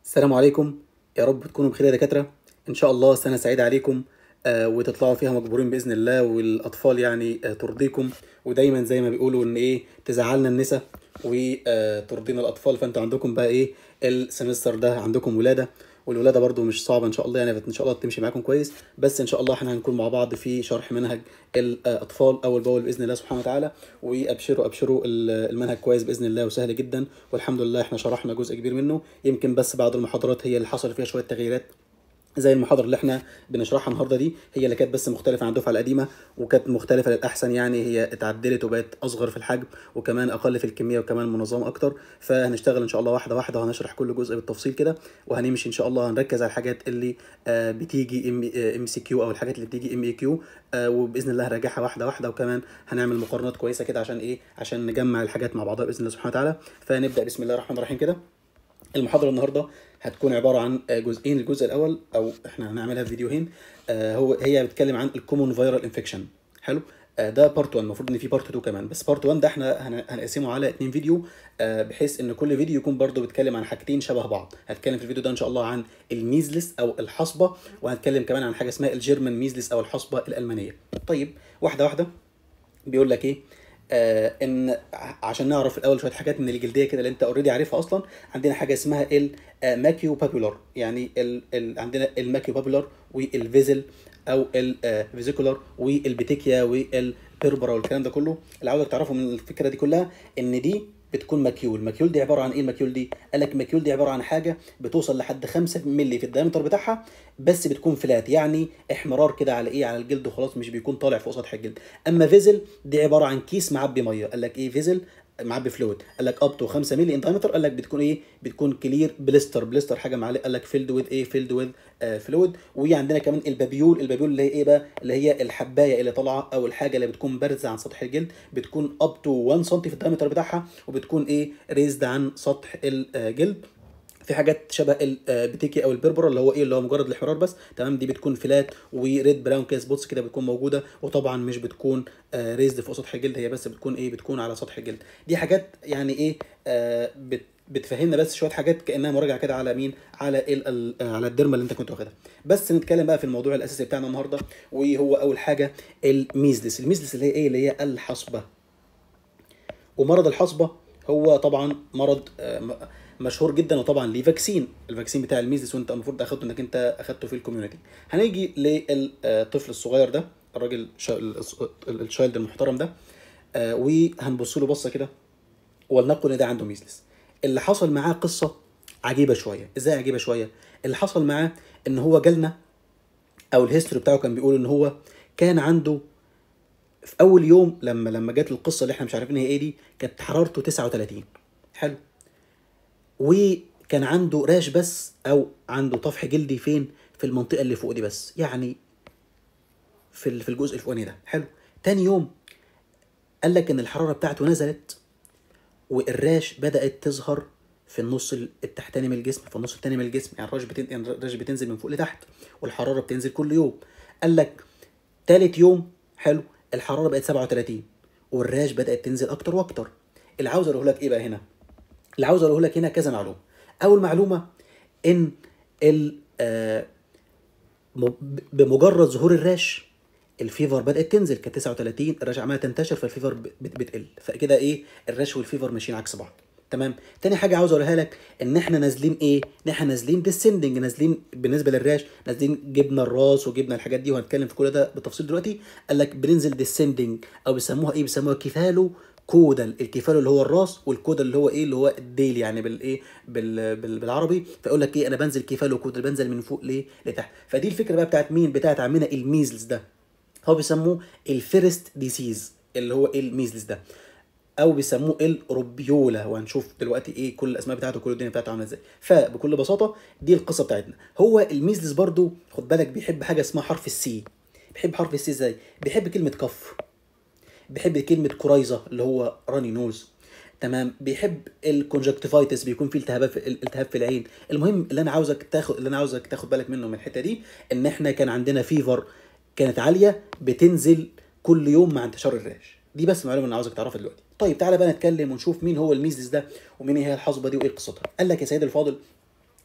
السلام عليكم يا رب تكونوا بخير يا دكاترة إن شاء الله سنة سعيدة عليكم آه، وتطلعوا فيها مجبورين بإذن الله والأطفال يعني آه، ترضيكم ودايما زي ما بيقولوا إن إيه تزعلنا النساء وترضينا الأطفال فأنتوا عندكم بقى إيه السمستر ده عندكم ولادة والولادة برضو مش صعبة إن شاء الله يعني إن شاء الله تمشي معاكم كويس بس إن شاء الله إحنا هنكون مع بعض في شرح منهج الأطفال أول بأول بإذن الله سبحانه وتعالى وأبشروا أبشروا ال- المنهج كويس بإذن الله وسهل جدا والحمد لله إحنا شرحنا جزء كبير منه يمكن بس بعض المحاضرات هي اللي حصل فيها شوية تغييرات زي المحاضرة اللي احنا بنشرحها النهارده دي هي اللي كانت بس مختلفة عن الدفعة القديمة وكانت مختلفة للأحسن يعني هي اتعدلت وبقت أصغر في الحجم وكمان أقل في الكمية وكمان منظمة أكتر فهنشتغل إن شاء الله واحدة واحدة وهنشرح كل جزء بالتفصيل كده وهنمشي إن شاء الله هنركز على الحاجات اللي آه، بتيجي ام ام سي كيو أو الحاجات اللي بتيجي ام اي كيو وبإذن الله هنراجعها واحدة واحدة وكمان هنعمل مقارنات كويسة كده عشان إيه عشان نجمع الحاجات مع بعضها بإذن الله سبحانه وتعالى فنبدأ بسم الله الرحمن الرحيم كده المحاضرة النهاردة هتكون عبارة عن جزئين الجزء الأول أو إحنا هنعملها في فيديوهين آه، هو هي بتتكلم عن الكومون فيرال انفكشن حلو آه، ده بارت 1 المفروض ان في بارت 2 كمان بس بارت 1 ده احنا هن- هنقسمه على اتنين فيديو آه، بحيث ان كل فيديو يكون برضو بيتكلم عن حاجتين شبه بعض هتكلم في الفيديو ده ان شاء الله عن الميزلس او الحصبه وهنتكلم كمان عن حاجه اسمها الجيرمان ميزلس او الحصبه الالمانيه طيب واحده واحده بيقول لك ايه آه ان ع- عشان نعرف الاول شويه حاجات من الجلديه كده اللي انت اوريدي عارفها اصلا عندنا حاجه اسمها الماكيو بابولار يعني ال ال عندنا الماكيو بابولار والفيزل او الفيزيكولار والبيتيكيا والبيربرا والكلام ده كله اللي عاوزك تعرفه من الفكره دي كلها ان دي بتكون ماكيول الماكيول دي عباره عن ايه الماكيول دي قال لك الماكيول دي عباره عن حاجه بتوصل لحد 5 مللي في الدايمتر بتاعها بس بتكون فلات يعني احمرار كده على ايه على الجلد وخلاص مش بيكون طالع فوق سطح الجلد اما فيزل دي عباره عن كيس معبي ميه قال لك ايه فيزل معبي فلويد قال لك اب تو 5 مللي ان دايمتر قال لك بتكون ايه بتكون كلير بليستر بليستر حاجه معلق قال لك فيلد وذ ايه فيلد وذ فلويد وعندنا كمان البابيول البابيول اللي هي ايه بقى اللي هي الحبايه اللي طالعه او الحاجه اللي بتكون بارزه عن سطح الجلد بتكون اب تو 1 سم في الدايمتر بتاعها وبتكون ايه ريزد عن سطح الجلد في حاجات شبه البتيكي او البربر اللي هو ايه اللي هو مجرد الاحمرار بس تمام دي بتكون فلات وريد براون كده سبوتس كده بتكون موجوده وطبعا مش بتكون ريزد فوق سطح الجلد هي بس بتكون ايه بتكون على سطح الجلد دي حاجات يعني ايه آه بت بتفهمنا بس شويه حاجات كانها مراجعه كده على مين على ال ال على الدرما اللي انت كنت واخدها بس نتكلم بقى في الموضوع الاساسي بتاعنا النهارده وهو اول حاجه الميزلس الميزلس اللي هي ايه اللي هي الحصبه ومرض الحصبه هو طبعا مرض آه، م- مشهور جدا وطبعا ليه فاكسين الفاكسين بتاع الميزلس وانت المفروض اخدته انك انت اخدته في الكوميونتي هنيجي للطفل الصغير ده الراجل شا- ال- ال- الشايلد المحترم ده آه، وهنبص له بصه كده ولنقل ان ده عنده ميزلس اللي حصل معاه قصه عجيبه شويه ازاي عجيبه شويه اللي حصل معاه ان هو جالنا او الهيستوري بتاعه كان بيقول ان هو كان عنده في اول يوم لما لما جت القصه اللي احنا مش عارفين هي ايه دي كانت حرارته 39 حلو وكان عنده راش بس او عنده طفح جلدي فين في المنطقه اللي فوق دي بس يعني في ال- في الجزء الفوقاني ده حلو تاني يوم قال لك ان الحراره بتاعته نزلت والراش بدات تظهر في النص التحتاني من الجسم في النص التاني من الجسم يعني الراش بتن... يعني الراش بتنزل من فوق لتحت والحراره بتنزل كل يوم قال لك تالت يوم حلو الحراره بقت 37 والراش بدات تنزل اكتر واكتر اللي عاوز اقوله لك ايه بقى هنا اللي عاوز اقوله لك هنا كذا معلومه اول معلومه ان ال آه م- بمجرد ظهور الراش الفيفر بدات تنزل كانت 39 الراش عماله تنتشر فالفيفر ب- بت- بتقل فكده ايه الراش والفيفر ماشيين عكس بعض تمام تاني حاجه عاوز اقولها لك ان احنا نازلين ايه ان احنا نازلين ديسندنج نازلين بالنسبه للراش نازلين جبنا الراس وجبنا الحاجات دي وهنتكلم في كل ده بالتفصيل دلوقتي قال لك بننزل ديسندنج او بيسموها ايه بيسموها كيفالو كودال الكيفالو اللي هو الراس والكودال اللي هو ايه اللي هو الديل يعني بالايه بال... بال... بالعربي فيقول لك ايه انا بنزل كيفالو كودال بنزل من فوق ليه لتحت فدي الفكره بقى بتاعت مين بتاعت عمنا الميزلز ده هو بيسموه الفيرست ديسيز اللي هو الميزلز ده او بيسموه الروبيولا وهنشوف دلوقتي ايه كل الاسماء بتاعته كل الدنيا بتاعته عامله ازاي فبكل بساطه دي القصه بتاعتنا هو الميزلز برضو خد بالك بيحب حاجه اسمها حرف السي بيحب حرف السي ازاي بيحب كلمه كف بيحب كلمه كورايزا اللي هو راني نوز تمام بيحب الكونجكتيفايتس بيكون فيه التهاب في التهاب في العين المهم اللي انا عاوزك تاخد اللي انا عاوزك تاخد بالك منه من الحته دي ان احنا كان عندنا فيفر كانت عاليه بتنزل كل يوم مع انتشار الرعش دي بس معلومه انا عاوزك تعرفها دلوقتي طيب تعالى بقى نتكلم ونشوف مين هو الميزلس ده ومين هي الحصبه دي وايه قصتها قال لك يا سيدي الفاضل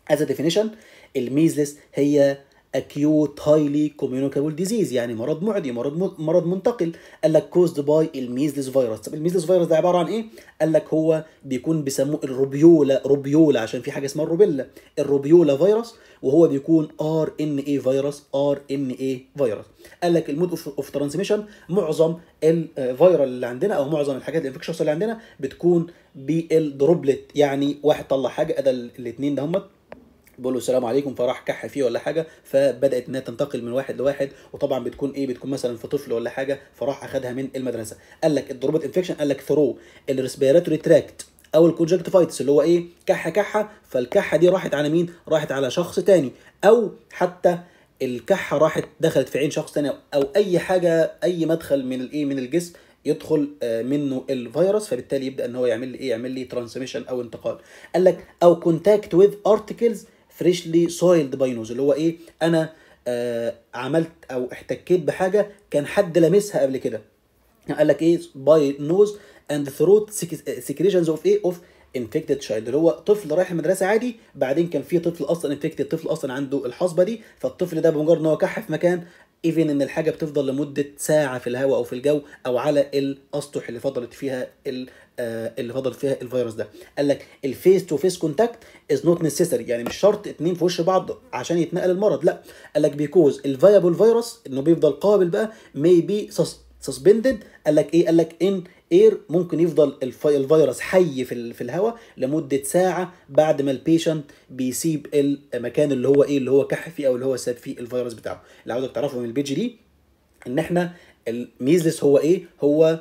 از ديفينيشن الميزلس هي acute highly communicable disease يعني مرض معدي مرض م... مرض منتقل قال لك caused by الميزلس فيروس طب الميزلس فيروس ده عباره عن ايه قال لك هو بيكون بيسموه الروبيولا روبيولا عشان في حاجه اسمها الروبيلا الروبيولا فيروس وهو بيكون ار ان اي فيروس ار ان اي فيروس قال لك المود اوف ترانسميشن معظم الفيرال اللي عندنا او معظم الحاجات الانفكشوس اللي عندنا بتكون بالدروبلت يعني واحد طلع حاجه ادى الاثنين ده هم بقول له السلام عليكم فراح كح فيه ولا حاجه فبدات انها تنتقل من واحد لواحد وطبعا بتكون ايه بتكون مثلا في طفل ولا حاجه فراح اخدها من المدرسه قال لك الدروبت انفكشن قال لك ثرو الريسبيراتوري تراكت او الكونجكتيفايتس اللي هو ايه كحه كحه فالكحه دي راحت على مين راحت على شخص تاني او حتى الكحه راحت دخلت في عين شخص تاني او اي حاجه اي مدخل من الايه من الجسم يدخل منه الفيروس فبالتالي يبدا ان هو يعمل لي ايه يعمل لي ترانسميشن او انتقال قال لك او كونتاكت وذ ارتكلز فريشلي سويلد باي نوز اللي هو ايه انا آه عملت او احتكيت بحاجه كان حد لامسها قبل كده قال لك ايه باي نوز اند ثروت سكريشنز اوف ايه اوف انفكتد شايلد اللي هو طفل رايح المدرسه عادي بعدين كان في طفل اصلا انفكتد طفل اصلا عنده الحصبه دي فالطفل ده بمجرد ان هو كح في مكان ايفن ان الحاجه بتفضل لمده ساعه في الهواء او في الجو او على الاسطح اللي فضلت فيها اللي فضل فيها الفيروس ده قال لك الفيس تو فيس كونتاكت از نوت نيسيسري يعني مش شرط اتنين في وش بعض عشان يتنقل المرض لا قال لك بيكوز الفيابل فيروس انه بيفضل قابل بقى مي بي سسبندد قال لك ايه قال لك ان اير ممكن يفضل الفيروس حي في في الهواء لمده ساعه بعد ما البيشنت بيسيب المكان اللي هو ايه اللي هو كح فيه او اللي هو ساب فيه الفيروس بتاعه اللي عاوزك تعرفه من البيج دي ان احنا الميزلس هو ايه هو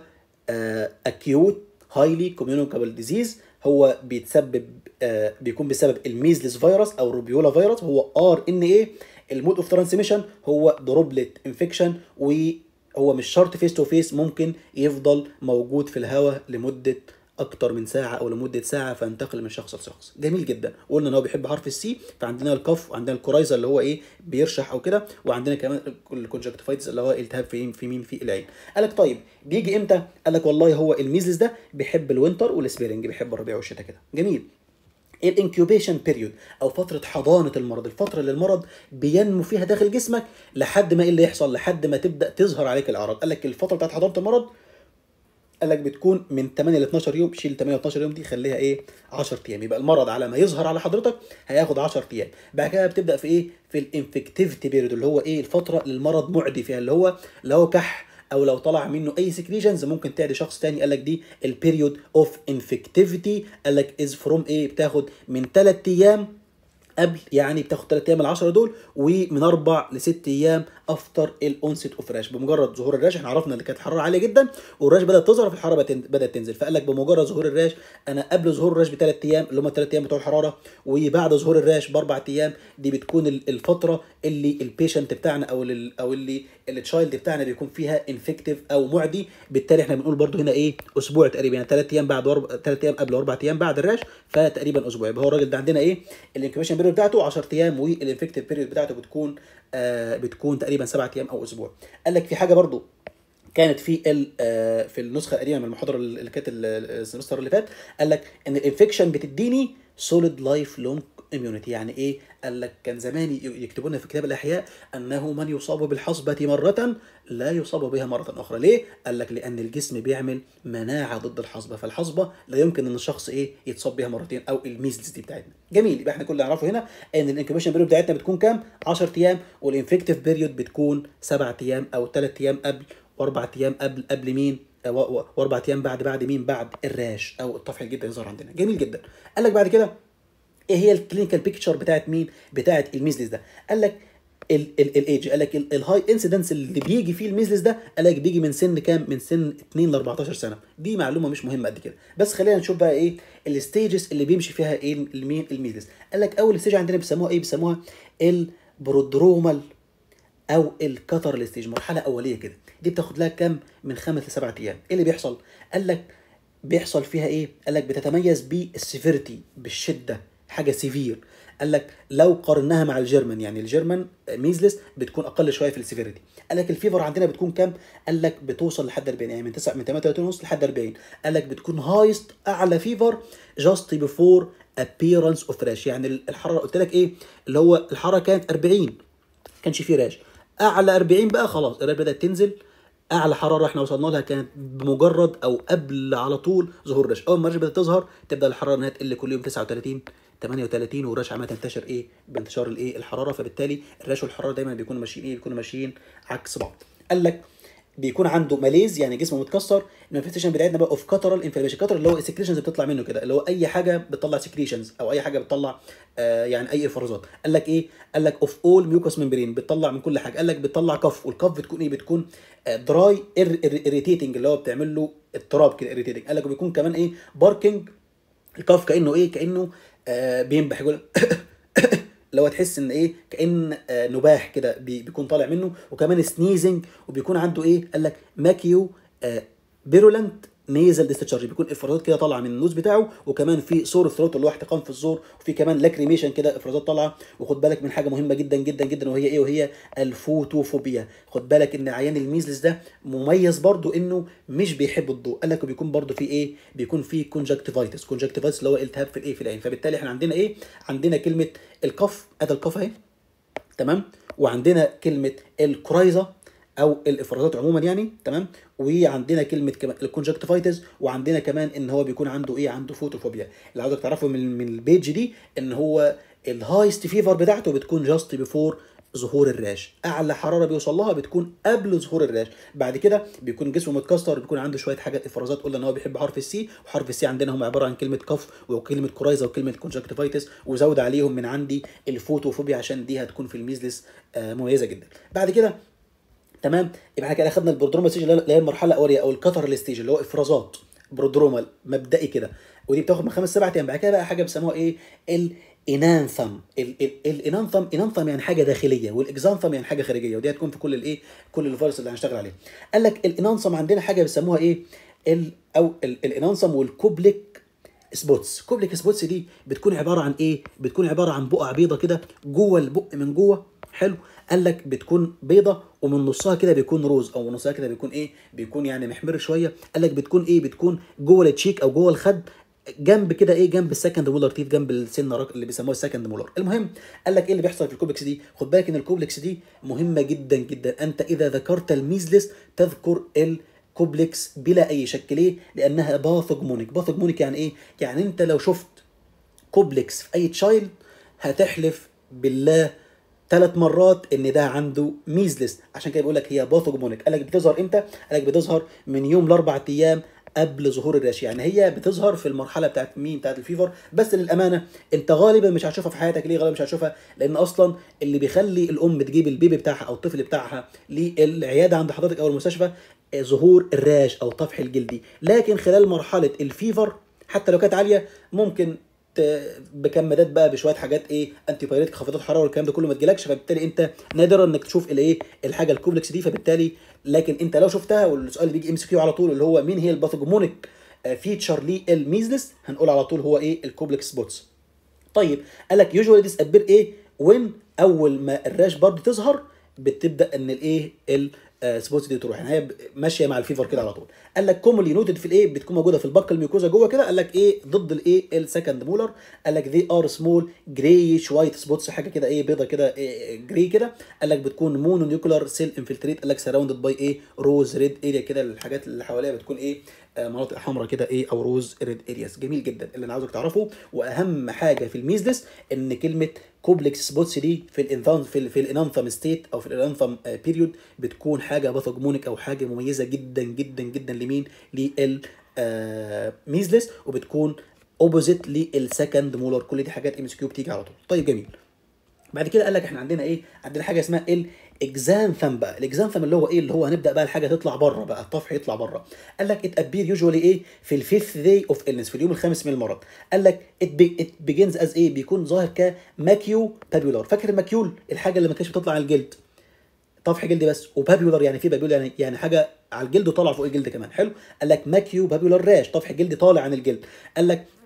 اكيوت هايلي كوميونيكابل ديزيز هو بيتسبب آه بيكون بسبب الميزلس فيروس او الروبيولا فيروس هو ار ان ايه المود اوف ترانسميشن هو دروبلت انفكشن وهو مش شرط فيس تو فيس ممكن يفضل موجود في الهواء لمده اكتر من ساعه او لمده ساعه فينتقل من شخص لشخص جميل جدا قلنا ان هو بيحب حرف السي فعندنا الكف وعندنا الكورايزا اللي هو ايه بيرشح او كده وعندنا كمان الكونجكتيفايتس اللي هو التهاب في في مين في العين قال لك طيب بيجي امتى قال لك والله هو الميزلس ده بيحب الوينتر والسبيرنج بيحب الربيع والشتاء كده جميل الانكيوبيشن بيريود او فتره حضانه المرض الفتره اللي المرض بينمو فيها داخل جسمك لحد ما ايه اللي يحصل لحد ما تبدا تظهر عليك الاعراض قال لك الفتره بتاعت حضانه المرض قال لك بتكون من 8 ل 12 يوم شيل 8 ل 12 يوم دي خليها ايه 10 ايام يبقى المرض على ما يظهر على حضرتك هياخد 10 ايام بعد كده بتبدا في ايه في الانفكتيفيتي بيريود اللي هو ايه الفتره اللي المرض معدي فيها اللي هو اللي هو كح او لو طلع منه اي سكريشنز ممكن تعدي شخص تاني قال لك دي البيريود اوف انفكتيفيتي قال لك از فروم ايه بتاخد من 3 ايام قبل يعني بتاخد 3 ايام ال 10 دول ومن 4 ل 6 ايام افتر الاونست اوف راش بمجرد ظهور الراش احنا عرفنا ان كانت الحراره عاليه جدا والراش بدات تظهر في الحراره بدات تنزل فقال لك بمجرد ظهور الراش انا قبل ظهور الراش بثلاث ايام اللي هم الثلاث ايام بتوع الحراره وبعد ظهور الراش باربع ايام دي بتكون الفتره اللي البيشنت بتاعنا او ال او اللي التشايلد بتاعنا بيكون فيها انفكتيف او معدي بالتالي احنا بنقول برده هنا ايه اسبوع تقريبا يعني ثلاث ايام بعد ورب... ثلاث ايام قبل واربع ايام بعد الراش فتقريبا اسبوع يبقى هو الراجل ده عندنا ايه الانكيوبيشن بيريود بتاعته 10 ايام والانفكتيف بيريود بتاعته بتكون آه بتكون تقريبا سبعة ايام او اسبوع قال لك في حاجه برضو كانت في ال آه في النسخه القديمه من المحاضره اللي كانت السمستر اللي فات قال لك ان الانفكشن بتديني سوليد لايف لونج اميونيتي يعني ايه قال لك كان زمان يكتبوا لنا في كتاب الاحياء انه من يصاب بالحصبه مره لا يصاب بها مره اخرى ليه قال لك لان الجسم بيعمل مناعه ضد الحصبه فالحصبه لا يمكن ان الشخص ايه يتصاب بها مرتين او الميزلز دي بتاعتنا جميل يبقى احنا كل اللي نعرفه هنا ان الانكيوبيشن بيريود بتاعتنا بتكون كام 10 ايام والانفكتيف بيريود بتكون 7 ايام او 3 ايام قبل واربع ايام قبل قبل مين واربع ايام بعد بعد مين بعد الراش او الطفح الجلد يظهر عندنا جميل جدا قال لك بعد كده ايه هي الكلينيكال بيكتشر بتاعت مين بتاعت الميزلس ده قال لك الايدج قال لك الهاي انسيدنس اللي بيجي فيه الميزلس ده قال لك بيجي من سن كام من سن 2 ل 14 سنه دي معلومه مش مهمه قد كده بس خلينا نشوف بقى ايه الستيجز اللي بيمشي فيها ايه المين الميزلس قال لك اول ستيج عندنا بيسموها ايه بيسموها البرودرومال او الكتر ستيج مرحله اوليه كده دي بتاخد لها كام من خمس لسبعة ايام ايه اللي بيحصل قال لك بيحصل فيها ايه قال لك بتتميز بالسيفيرتي بالشده حاجه سيفير قال لك لو قارناها مع الجيرمان يعني الجيرمان ميزلس بتكون اقل شويه في السيفيرتي قال لك الفيفر عندنا بتكون كام قال لك بتوصل لحد 40 يعني من 9 من 38 ونص لحد 40 قال لك بتكون هايست اعلى فيفر جاست بيفور appearance اوف راش يعني الحراره قلت لك ايه اللي هو الحراره كانت 40 كانش فيه راش اعلى 40 بقى خلاص الراش بدات تنزل اعلى حراره احنا وصلنا لها كانت بمجرد او قبل على طول ظهور الرش اول ما الرش بدات تظهر تبدا الحراره انها تقل كل يوم 39 38 والرش عماله تنتشر ايه بانتشار الايه الحراره فبالتالي الرش والحراره دايما بيكونوا ماشيين ايه بيكونوا ماشيين عكس بعض قال لك بيكون عنده ماليز يعني جسمه متكسر المانيفستيشن بتاعتنا بقى اوف كاترال انفلاميشن كاترال اللي هو السكريشنز بتطلع منه كده اللي هو اي حاجه بتطلع سكريشنز او اي حاجه بتطلع آه يعني اي افرازات قال لك ايه قال لك اوف اول ميوكس ممبرين بتطلع من كل حاجه قال لك بتطلع كف والكف بتكون ايه بتكون دراي اريتيتنج اللي هو بتعمل له اضطراب كده اريتيتنج قال لك وبيكون كمان ايه باركينج الكف كانه ايه كانه آه بينبح يقول اللي هو تحس ان ايه كان آه نباح كده بيكون طالع منه وكمان سنيزنج وبيكون عنده ايه قال لك ماكيو آه بيرولنت نيزل ديستشارج بيكون افرازات كده طالعه من النوز بتاعه وكمان في سور ثروت اللي هو احتقان في الزور وفي كمان لاكريميشن كده افرازات طالعه وخد بالك من حاجه مهمه جدا جدا جدا وهي ايه وهي الفوتوفوبيا خد بالك ان عيان الميزلس ده مميز برضو انه مش بيحب الضوء قال لك بيكون برضو في ايه بيكون في كونجكتيفايتس كونجكتيفايتس اللي هو التهاب في الايه في العين فبالتالي احنا عندنا ايه عندنا كلمه القف ادي القف اهي تمام وعندنا كلمه الكرايزه او الافرازات عموما يعني تمام وعندنا كلمه كمان الكونجكتيفايتس وعندنا كمان ان هو بيكون عنده ايه عنده فوتوفوبيا اللي عاوزك تعرفه من من البيج دي ان هو الهايست فيفر بتاعته بتكون جاست بيفور ظهور الراش اعلى حراره بيوصل لها بتكون قبل ظهور الراش بعد كده بيكون جسمه متكسر بيكون عنده شويه حاجات افرازات قلنا ان هو بيحب حرف السي وحرف السي عندنا هم عباره عن كلمه كف وكلمه كورايزا وكلمه كونجكتيفايتس وزود عليهم من عندي الفوتوفوبيا عشان دي هتكون في الميزلس آه مميزه جدا بعد كده تمام يبقى احنا كده اخدنا البرودرومال ستيج اللي هي المرحله الاوليه او الكتر ستيج اللي هو افرازات برودرومال مبدئي كده ودي بتاخد من خمس سبع ايام بعد كده بقى حاجه بيسموها ايه الانانثم الانانثم انانثم يعني حاجه داخليه والاكزانثم يعني حاجه خارجيه ودي هتكون في كل الايه كل الفيروس اللي هنشتغل عليه قال لك الانانثم عندنا حاجه بيسموها ايه ال او الانانثم والكوبليك سبوتس كوبليك سبوتس دي بتكون عباره عن ايه بتكون عباره عن بقع بيضه كده جوه البق من جوه حلو قال لك بتكون بيضه ومن نصها كده بيكون روز او من نصها كده بيكون ايه بيكون يعني محمر شويه قال لك بتكون ايه بتكون جوه التشيك او جوه الخد جنب كده ايه جنب السكند مولر تيث جنب السن اللي بيسموه السكند مولر المهم قال لك ايه اللي بيحصل في الكوبلكس دي خد بالك ان الكوبلكس دي مهمه جدا جدا انت اذا ذكرت الميزلس تذكر ال كوبلكس بلا اي شك ليه لانها باثوجمونيك باثوجمونيك يعني ايه يعني انت لو شفت كوبلكس في اي تشايلد هتحلف بالله ثلاث مرات ان ده عنده ميزلس عشان كده بيقول لك هي باثوجمونيك قال لك بتظهر امتى قال لك بتظهر من يوم لاربع ايام قبل ظهور الراش يعني هي بتظهر في المرحله بتاعت مين بتاعت الفيفر بس للامانه انت غالبا مش هتشوفها في حياتك ليه غالبا مش هتشوفها لان اصلا اللي بيخلي الام تجيب البيبي بتاعها او الطفل بتاعها للعياده عند حضرتك او المستشفى ظهور الراش او الطفح الجلدي لكن خلال مرحله الفيفر حتى لو كانت عاليه ممكن بكمادات بقى بشويه حاجات ايه انتي بايريتك خفضات حراره والكلام ده كله ما تجيلكش فبالتالي انت نادرا انك تشوف الايه الحاجه الكوبلكس دي فبالتالي لكن انت لو شفتها والسؤال اللي بيجي ام سي كيو على طول اللي هو مين هي الباثوجمونيك فيتشر للميزلس هنقول على طول هو ايه الكوبلكس سبوتس طيب قال لك يوجوالي ديس ابير ايه وين اول ما الراش برضه تظهر بتبدا ان الايه سبوتس دي تروح يعني هي ماشيه مع الفيفر كده على طول قال لك كومولي نوتد في الايه بتكون موجوده في البق الميوكوزا جوه كده قال لك ايه ضد الايه السكند مولر قال لك ذي ار سمول جرايش وايت سبوتس حاجه كده ايه بيضه كده إيه جراي كده قال لك بتكون مونو نيوكلر سيل انفلتريت قال لك سراوندد باي ايه روز ريد اريا كده الحاجات اللي حواليها بتكون ايه آه مناطق حمراء كده ايه او روز ريد ارياس جميل جدا اللي انا عاوزك تعرفه واهم حاجه في الميزلس ان كلمه كوبلكس سبوتس دي في الانثام في, في الانانثم ستيت او في الانانثم بيريود بتكون حاجه باثوجمونيك او حاجه مميزه جدا جدا جدا لمين للميزلس وبتكون اوبوزيت للسكند مولر كل دي حاجات ام اس كيو بتيجي على طول طيب جميل بعد كده قال لك احنا عندنا ايه عندنا حاجه اسمها الاكزانثم بقى الاكزانثم اللي هو ايه اللي هو هنبدا بقى الحاجه تطلع بره بقى الطفح يطلع بره قال لك ات ابير يوجوالي ايه في الفيفث داي اوف illness في اليوم الخامس من المرض قال لك ات بيجنز از ايه بيكون ظاهر كماكيو بابيولار فاكر الماكيول الحاجه اللي ما كانتش بتطلع على الجلد طفح جلدي بس وبابيولار يعني في بابيول يعني يعني حاجه على الجلد وطالع فوق الجلد كمان حلو قال لك ماكيو بابيولار راش طفح جلدي طالع عن الجلد قال لك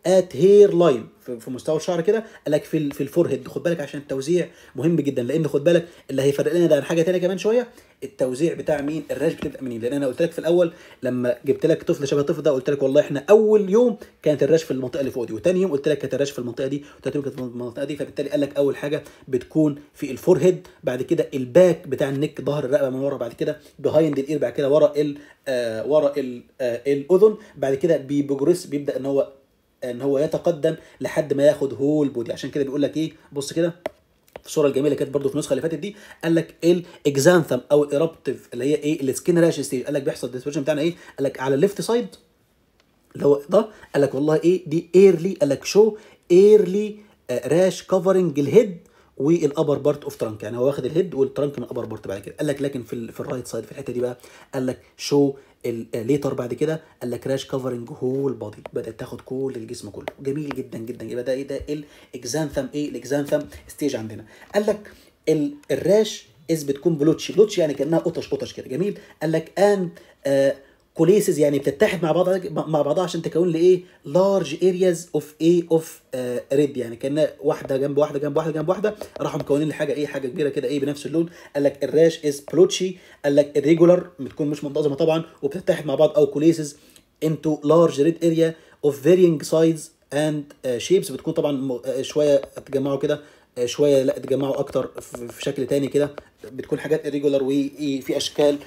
ات هير لاين في مستوى الشعر كده قال لك في ال- في الفور هيد خد بالك عشان التوزيع مهم جدا لان خد بالك اللي هيفرق لنا ده عن حاجه تانية كمان شويه التوزيع بتاع مين الراش بتبدا منين لان انا قلت لك في الاول لما جبت لك طفل شبه الطفل ده قلت لك والله احنا اول يوم كانت الراش في المنطقه اللي فوق دي وتاني يوم قلت لك كانت الراش في المنطقه دي وتالت يوم كانت في المنطقه دي فبالتالي قال لك اول حاجه بتكون في الفور هيد بعد كده الباك بتاع النك ظهر الرقبه من ورا بعد كده بيهايند الاير بعد كده ورا ال آه ورا ال آه الاذن بعد كده بيبروجريس بيبدا ان هو ان هو يتقدم لحد ما ياخد هول بودي عشان كده بيقول لك ايه بص كده في الصوره الجميله كانت برضو في النسخه اللي فاتت دي قال لك الاكزانثم او الايربتيف اللي هي ايه السكين راش ستيج قال لك بيحصل الديسبريشن بتاعنا ايه قال لك على الليفت سايد اللي هو ده قال لك والله ايه دي ايرلي قال لك شو ايرلي راش كفرنج الهيد والابر بارت اوف ترانك يعني هو واخد الهيد والترانك من الابر بارت بعد كده قال لك لكن في ال في الرايت سايد في الحته دي بقى قال لك شو الليتر بعد كده قال لك راش كفرنج هول بادي بدات تاخد كل الجسم كله جميل جدا جدا يبقى ده ايه ده الاكزانثم ايه الاكزانثم ستيج عندنا قال لك ال- الراش از بتكون بلوتشي بلوتشي يعني كانها قطش قطش كده جميل قال لك ان آه كوليسز يعني بتتحد مع بعضها مع بعضها عشان تكون لي ايه لارج ارياز اوف ايه اوف ريد يعني كانها واحده جنب واحده جنب واحده جنب واحده راحوا مكونين لي حاجه ايه حاجه كبيره كده ايه بنفس اللون قال لك الراش از بلوتشي قال لك الريجولار بتكون مش منتظمه طبعا وبتتحد مع بعض او كوليسز into large red area of varying size and uh, shapes بتكون طبعا م- آه، شويه تجمعوا كده آه، شويه لا تجمعوا اكتر في في شكل تاني كده بتكون حاجات irregular وفي اشكال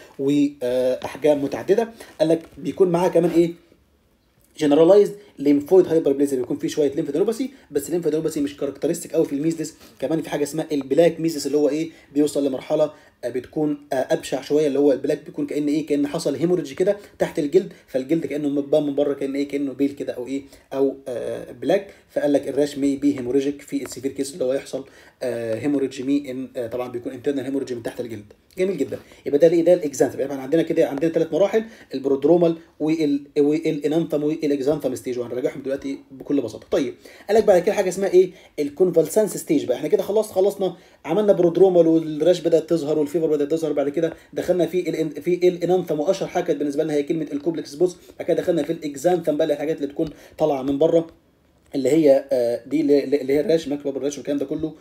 واحجام متعدده قال لك بيكون معاها كمان ايه جنرالايزد ليمفويد هايبربليزيا بيكون فيه شويه ليمفادينوباسي بس الليمفادينوباسي مش كاركترستيك قوي في الميزلس كمان في حاجه اسمها البلاك ميزلس اللي هو ايه بيوصل لمرحله آه، بتكون آه، ابشع شويه اللي هو البلاك بيكون كان ايه كان حصل هيموريدج كده تحت الجلد فالجلد كانه مبان من بره كان ايه كانه بيل كده او ايه او آه بلاك فقال لك الراش مي بي هيموريجيك في السيفير كيس اللي هو يحصل آه هيموريدج مي ان آه طبعا بيكون انترنال هيموريدج من تحت الجلد جميل جدا يبقى ده الايه ده الاكزانثم يبقى احنا عندنا كده عندنا ثلاث مراحل البرودرومال وال والانانثم والاكزانثم ستيج وهنراجعهم دلوقتي بكل بساطه طيب قال لك بعد كده حاجه اسمها ايه الكونفالسنس ستيج بقى احنا كده خلاص خلصنا عملنا برودرومال والراش بدات تظهر والفيفر بدات تظهر بعد كده دخلنا في ال في الانانثم واشهر حاجه كانت بالنسبه لنا هي كلمه الكوبلكس بوز بعد كده دخلنا في الاكزانثم بقى اللي هي الحاجات اللي بتكون طالعه من بره اللي هي آه، دي اللي اللي هي الراش ماكلوب الراش والكلام ده كله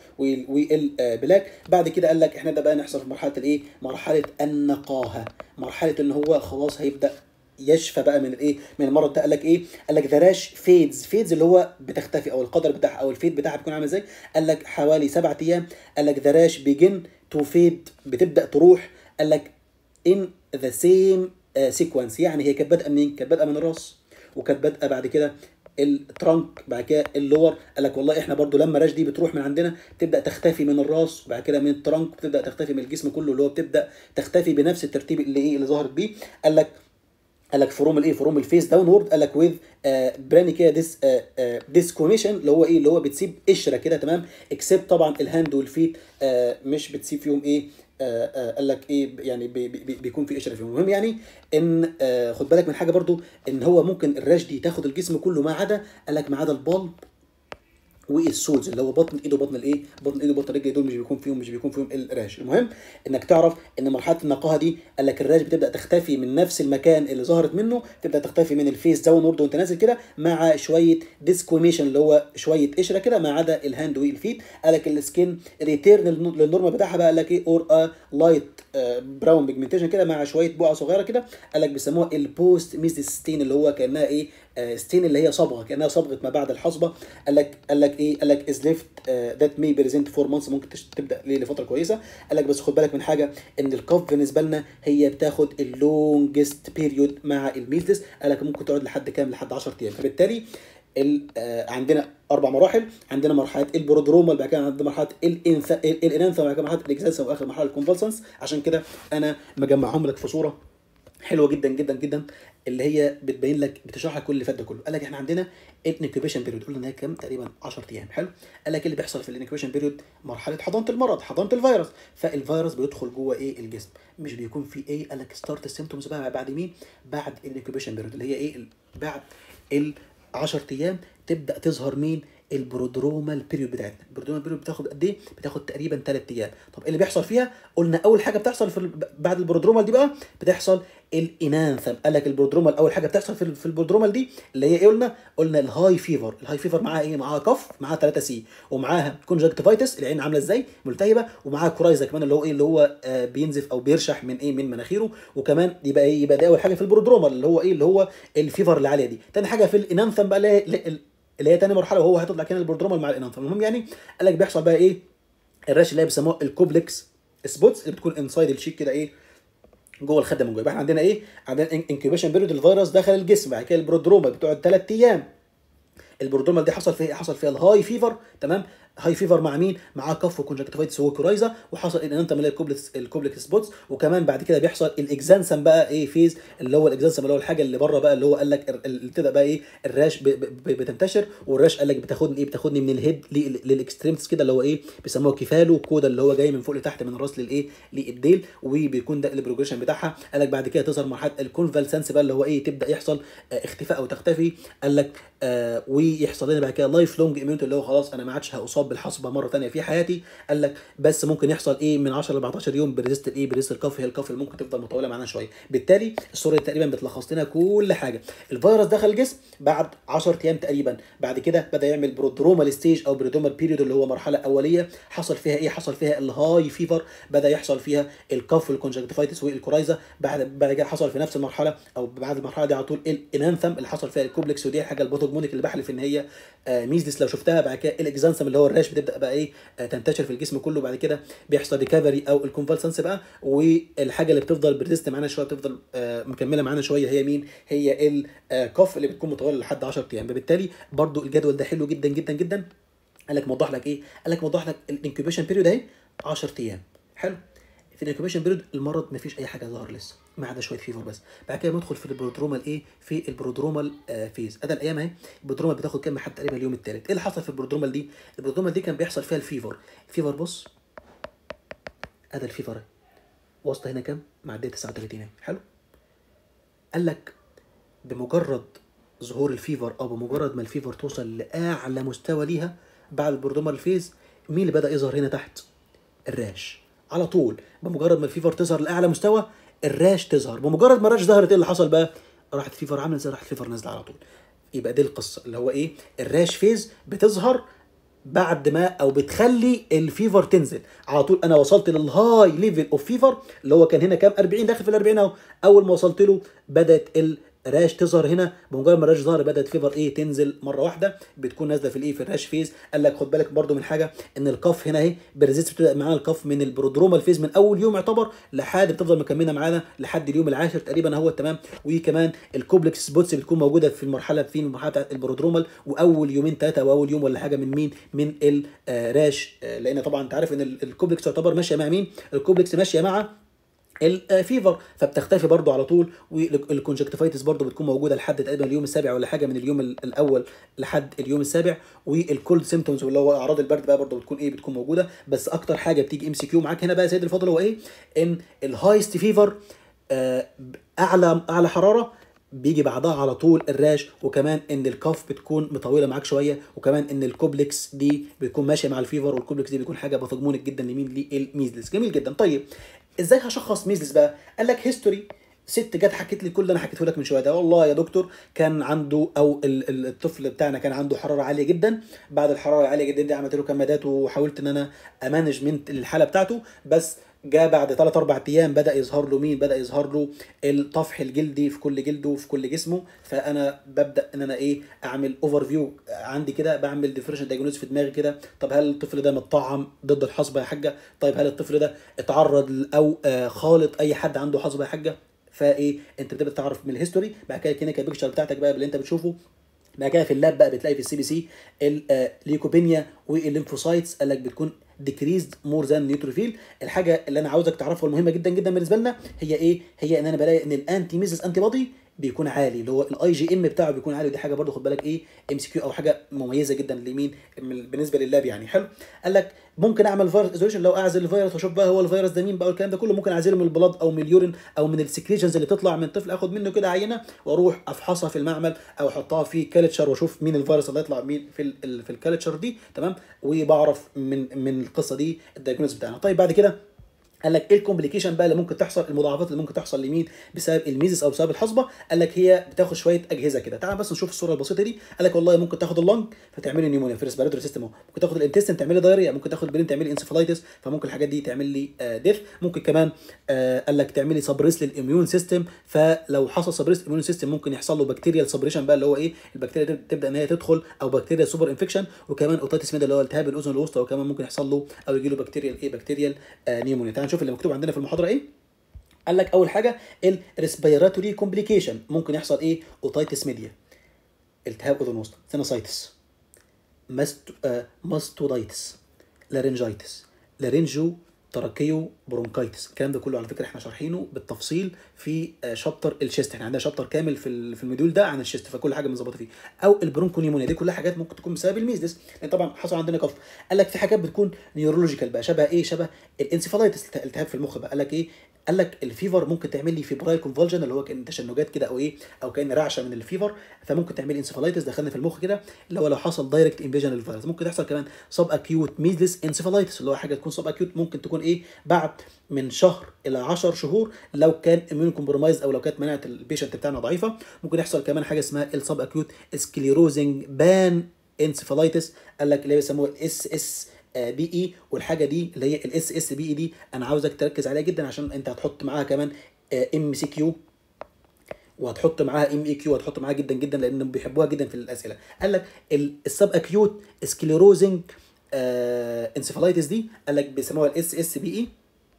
والبلاك بعد كده قال لك احنا ده بقى نحصل في مرحله الايه مرحله النقاهه مرحله ان هو خلاص هيبدا يشفى بقى من الايه من المرض ده قال لك ايه قال لك ذا راش فيدز فيدز اللي هو بتختفي او القدر بتاعها او الفيد بتاعها بيكون عامل ازاي قال لك حوالي سبعة ايام قال لك ذا راش بيجن تو فيد بتبدا تروح قال لك ان ذا سيم سيكونس يعني هي كانت بادئه منين كانت بادئه من الراس وكانت بادئه بعد كده الترانك بعد كده اللور قال لك والله احنا برضو لما راش دي بتروح من عندنا تبدا تختفي من الراس وبعد كده من الترانك بتبدا تختفي من الجسم كله اللي هو بتبدا تختفي بنفس الترتيب اللي ايه اللي ظهرت بيه قال لك قال لك فروم الايه فروم الفيس داونورد قال لك ويز براني كده ديس ديسكوميشن اللي هو ايه اللي هو بتسيب قشره كده تمام اكسبت طبعا الهاند والفيت آه مش بتسيب فيهم ايه آه آه قال لك ايه يعني بي بي بيكون في قشره فيهم المهم يعني ان آه خد بالك من حاجه برضو ان هو ممكن الراش دي تاخد الجسم كله ما عدا قال لك ما عدا البلب والسولز اللي هو بطن ايده وبطن الايه بطن ايده وبطن رجله دول مش بيكون فيهم مش بيكون فيهم الراش المهم انك تعرف ان مرحله النقاهه دي قال لك الراش بتبدا تختفي من نفس المكان اللي ظهرت منه تبدا تختفي من الفيس داون وورد وانت نازل كده مع شويه ديسكوميشن اللي هو شويه قشره كده ما عدا الهاند والفيت قال لك السكين ريتيرن للنورمال بتاعها بقى قال لك ايه اور ا لايت براون بيجمنتيشن كده مع شويه بقعه صغيره كده قال لك بيسموها البوست ميزيس ستين اللي هو كانها ايه آه، ستين اللي هي صبغه كانها صبغه ما بعد الحصبه قال لك قال لك ايه قال لك از ليفت ذات مي بريزنت فور مانثس ممكن تش- تبدا ليه لفتره كويسه قال لك بس خد بالك من حاجه ان الكف بالنسبه لنا هي بتاخد اللونجست بيريود مع الميزلس قال لك ممكن تقعد لحد كام لحد 10 ايام فبالتالي ال- آه، عندنا اربع مراحل عندنا مرحله البرودرومال بعد كده عندنا مرحله الانث الانانثا بعد كده مرحله الاكزانسا واخر مرحله الكونفالسنس عشان كده انا مجمعهم لك في صوره حلوه جدا جدا جدا اللي هي بتبين لك بتشرح لك كل اللي فات ده كله قال لك احنا عندنا الانكيوبيشن بيريود قلنا ان هي كام تقريبا 10 ايام حلو قال لك إيه اللي بيحصل في الانكيوبيشن بيريود مرحله حضانه المرض حضانه الفيروس فالفيروس بيدخل جوه ايه الجسم مش بيكون في ايه قال لك ستارت السيمتومز بقى بعد مين بعد الانكيوبيشن بيريود اللي هي ايه ال- بعد ال 10 ايام تبدا تظهر مين البرودرومال بيريود بتاعتنا البرودرومال بيريود بتاخد قد ايه بتاخد تقريبا 3 ايام طب ايه اللي بيحصل فيها قلنا اول حاجه بتحصل في ال- بعد البرودرومال دي بقى بتحصل الانانثم قال لك البرودرومال اول حاجه بتحصل في ال- في البرودرومال دي اللي هي ايه قلنا قلنا الهاي فيفر الهاي فيفر معاها ايه معاها كف معاها 3 سي ومعاها كونجكتيفايتس العين عامله ازاي ملتهبه ومعاها كورايزا كمان اللي هو ايه اللي هو آه بينزف او بيرشح من ايه من مناخيره وكمان يبقى ايه يبقى ده اول حاجه في البرودرومال اللي هو ايه اللي هو الفيفر العاليه دي تاني حاجه في الانانثم بقى اللي هي اللي هي تاني مرحله وهو هيطلع كده البرودرومال مع الانانثم المهم يعني قال لك بيحصل بقى ايه الرش اللي هي بيسموها الكوبلكس سبوتس اللي بتكون انسايد الشيك كده ايه جوه الخده من جوه يبقى احنا عندنا ايه عندنا انكيوبيشن بيريود الفيروس دخل الجسم بعد كده البرودروما بتقعد 3 ايام البرودرومال دي حصل فيها حصل فيها الهاي فيفر تمام هاي فيفر مع مين مع كف وكونجكتيفايتس وكورايزا وحصل الانتم اللي هي الكوبلكس الكوبلكس سبوتس وكمان بعد كده بيحصل الاكزانسم بقى ايه فيز اللي هو الاكزانسم اللي هو الحاجه اللي بره بقى اللي هو قال لك ال- ال- تبدا بقى ايه الراش ب- ب- ب- بتنتشر والراش قال لك بتاخدني ايه بتاخدني من الهيد للاكستريمتس كده اللي هو ايه بيسموه كيفالو كودا اللي هو جاي من فوق لتحت من الراس للايه للديل وبيكون ده البروجريشن بتاعها قال لك بعد كده تظهر مرحله الكونفالسنس بقى اللي هو ايه تبدا يحصل آه، اختفاء او تختفي قال لك آه ويحصل لنا بعد كده لايف لونج اميونيتي اللي هو خلاص انا ما عادش هاصاب بالحصبه مره ثانيه في حياتي قال لك بس ممكن يحصل ايه من 10 ل 14 يوم بريزيست ايه بريزيست الكف هي الكف اللي ممكن تفضل مطوله معانا شويه بالتالي الصوره دي تقريبا بتلخص لنا كل حاجه الفيروس دخل الجسم بعد 10 ايام تقريبا بعد كده بدا يعمل برودرومال ستيج او برودرومال بيريود اللي هو مرحله اوليه حصل فيها ايه حصل فيها الهاي فيفر بدا يحصل فيها الكف والكونجكتيفايتس والكورايزا بعد بعد كده حصل في نفس المرحله او بعد المرحله دي على طول الانانثم اللي حصل فيها الكوبلكس ودي الحاجه البوتوجمونيك اللي بحلف ان هي آه، ميزلس لو شفتها بعد كده الاكزانثم اللي هو الراش بتبدا بقى ايه آه، تنتشر في الجسم كله بعد كده بيحصل ريكفري او الكونفالسنس بقى والحاجه اللي بتفضل بريزيست معانا شويه بتفضل آه، مكمله معانا شويه هي مين هي الكف اللي بتكون مطوله لحد 10 ايام فبالتالي برضو الجدول ده حلو جدا جدا جدا قال لك موضح لك ايه قال لك موضح لك الانكيوبيشن بيريود اهي 10 ايام حلو في الانكيوبيشن بيريود المرض مفيش اي حاجه ظهر لسه ما عدا شويه فيفر بس بعد كده بندخل في البرودرومال ايه في البرودرومال آه فيز ادي الايام اهي البرودرومال بتاخد كام لحد تقريبا اليوم الثالث ايه اللي حصل في البرودرومال دي البرودرومال دي كان بيحصل فيها الفيفر الفيفر بص ادي الفيفر اهي وسط هنا كام معديه 39 اهي حلو قال لك بمجرد ظهور الفيفر او بمجرد ما الفيفر توصل لاعلى مستوى ليها بعد البرودرومال فيز مين اللي بدا يظهر هنا تحت الراش على طول بمجرد ما الفيفر تظهر لاعلى مستوى الراش تظهر بمجرد ما الراش ظهرت ايه اللي حصل بقى راحت الفيفر عامله زي راحت الفيفر نازله على طول يبقى دي القصه اللي هو ايه الراش فيز بتظهر بعد ما او بتخلي الفيفر تنزل على طول انا وصلت للهاي ليفل اوف فيفر اللي هو كان هنا كام 40 داخل في ال 40 اهو اول ما وصلت له بدات الراش تظهر هنا بمجرد ما الراش ظهر بدات فيفر ايه تنزل مره واحده بتكون نازله في الايه في الراش فيز قال لك خد بالك برده من حاجه ان الكف هنا اهي بريزيست بتبدا معانا الكف من البرودرومال فيز من اول يوم يعتبر لحد بتفضل مكمله معانا لحد اليوم العاشر تقريبا اهو تمام وكمان الكوبلكس سبوتس بتكون موجوده في المرحله في المرحله بتاعت البرودرومال واول يومين ثلاثه او اول يوم ولا حاجه من مين من الراش لان طبعا انت عارف ان ال- الكوبلكس تعتبر ماشيه مع مين الكوبلكس ماشيه مع الفيفر فبتختفي برضو على طول والكونجكتيفايتس برضو بتكون موجوده لحد تقريبا اليوم السابع ولا حاجه من اليوم ال- الاول لحد اليوم السابع والكولد سيمتومز واللي هو اعراض البرد بقى برضو بتكون ايه بتكون موجوده بس اكتر حاجه بتيجي ام سي كيو معاك هنا بقى يا سيد الفاضل هو ايه ان الهايست فيفر آه، اعلى اعلى حراره بيجي بعدها على طول الراش وكمان ان الكف بتكون مطوله معاك شويه وكمان ان الكوبلكس دي بتكون ماشيه مع الفيفر والكوبلكس دي بيكون حاجه باثوجمونيك جدا لمين للميزلس جميل جدا طيب ازاي هشخص ميزلس بقى قال لك هيستوري ست جت حكت لي كل اللي انا حكيته لك من شويه ده والله يا دكتور كان عنده او ال- ال- الطفل بتاعنا كان عنده حراره عاليه جدا بعد الحراره العاليه جدا دي عملت له كمادات وحاولت ان انا امانجمنت الحاله بتاعته بس جاء بعد 3 4 ايام بدا يظهر له مين بدا يظهر له الطفح الجلدي في كل جلده وفي كل جسمه فانا ببدا ان انا ايه اعمل اوفر فيو عندي كده بعمل ديفرنشال دايجنوز في دماغي كده طب هل الطفل ده متطعم ضد الحصبه يا حاجه طيب هل الطفل ده اتعرض ل- او آه، خالط اي حد عنده حصبه يا حاجه فايه انت بتبدا تعرف من الهيستوري بعد كده الكلينيكال بيكتشر بتاعتك بقى اللي انت بتشوفه بعد كده في اللاب بقى بتلاقي في السي بي سي الليكوبينيا والليمفوسايتس قال لك بتكون ديكريزد مور ذان نيوتروفيل الحاجه اللي انا عاوزك تعرفها المهمه جدا جدا بالنسبه لنا هي ايه هي ان انا بلاقي ان الانتي ميزس انتي بودي بيكون عالي اللي هو الاي جي ام بتاعه بيكون عالي ودي حاجه برضو خد بالك ايه ام سي كيو او حاجه مميزه جدا لمين من- بالنسبه لللاب يعني حلو قال لك ممكن اعمل فيروس ايزوليشن لو اعزل الفيروس واشوف بقى هو الفيروس ده مين بقى والكلام ده كله ممكن اعزله من البلاد او من اليورين او من السكريشنز اللي بتطلع من الطفل اخد منه كده عينه واروح افحصها في المعمل او احطها في كالتشر واشوف مين الفيروس اللي هيطلع مين في ال في الكالتشر دي تمام وبعرف من من القصه دي الدايجنوز بتاعنا طيب بعد كده قال لك ايه الكومبليكيشن بقى اللي ممكن تحصل المضاعفات اللي ممكن تحصل لمين بسبب الميزس او بسبب الحصبه قال لك هي بتاخد شويه اجهزه كده تعال بس نشوف الصوره البسيطه دي قال لك والله ممكن تاخد اللنج فتعمل نيمونيا في الريسبيراتوري سيستم اهو ممكن تاخد الانتستين تعمل لي دايريا ممكن تاخد البرين تعمل لي انسفلايتس فممكن الحاجات دي تعمل لي ديث ممكن كمان آه قال لك تعمل لي سبريس للاميون سيستم فلو حصل سبريس الاميون سيستم ممكن يحصل له بكتيريال سبريشن بقى اللي هو ايه البكتيريا دي تبدا ان هي تدخل او بكتيريا سوبر انفكشن وكمان اوتيتس ميدا اللي هو التهاب الاذن الوسطى وكمان ممكن يحصل له او يجي له بكتيريال ايه بكتيريال آه نيمونيا تعال نشوف اللي مكتوب عندنا في المحاضره ايه قال لك اول حاجه الريسبيراتوري كومبليكيشن ممكن يحصل ايه اوتيتس ميديا التهاب اذن وسطى سينوسايتس ماست آه ماستودايتس لارنجايتس لارنجو تراكيو برونكايتس الكلام ده كله على فكره احنا شارحينه بالتفصيل في آه، شابتر الشيست احنا عندنا شابتر كامل في ال- في الموديول ده عن الشيست فكل حاجه مظبطه فيه او البرونكونيمونيا دي كلها حاجات ممكن تكون بسبب الميزلس لان طبعا حصل عندنا كف قال لك في حاجات بتكون نيورولوجيكال بقى شبه ايه شبه الانسيفالايتس التهاب في المخ بقى قال لك ايه قال لك الفيفر ممكن تعمل لي فيبرايل كونفولجن اللي هو كان تشنجات كده او ايه او كان رعشه من الفيفر فممكن تعمل لي انسيفالايتس دخلنا في المخ كده اللي هو لو حصل دايركت انفيجن للفيروس ممكن تحصل كمان سب اكيوت ميزلس انسيفالايتس اللي هو حاجه تكون سب اكيوت ممكن تكون ايه بعد من شهر الى 10 شهور لو كان اميون كومبرومايز او لو كانت مناعه البيشنت بتاعنا ضعيفه ممكن يحصل كمان حاجه اسمها السب اكيوت سكليروزنج بان انسيفالايتس قال لك اللي هي بيسموها الاس اس بي اي والحاجه دي اللي هي الاس اس بي اي دي انا عاوزك تركز عليها جدا عشان انت هتحط معاها كمان ام سي كيو وهتحط معاها ام اي كيو وهتحط معاها جدا جدا لانهم بيحبوها جدا في الاسئله قال لك السب اكيوت سكليروزنج انسيفالايتس دي قال لك بيسموها الاس اس بي اي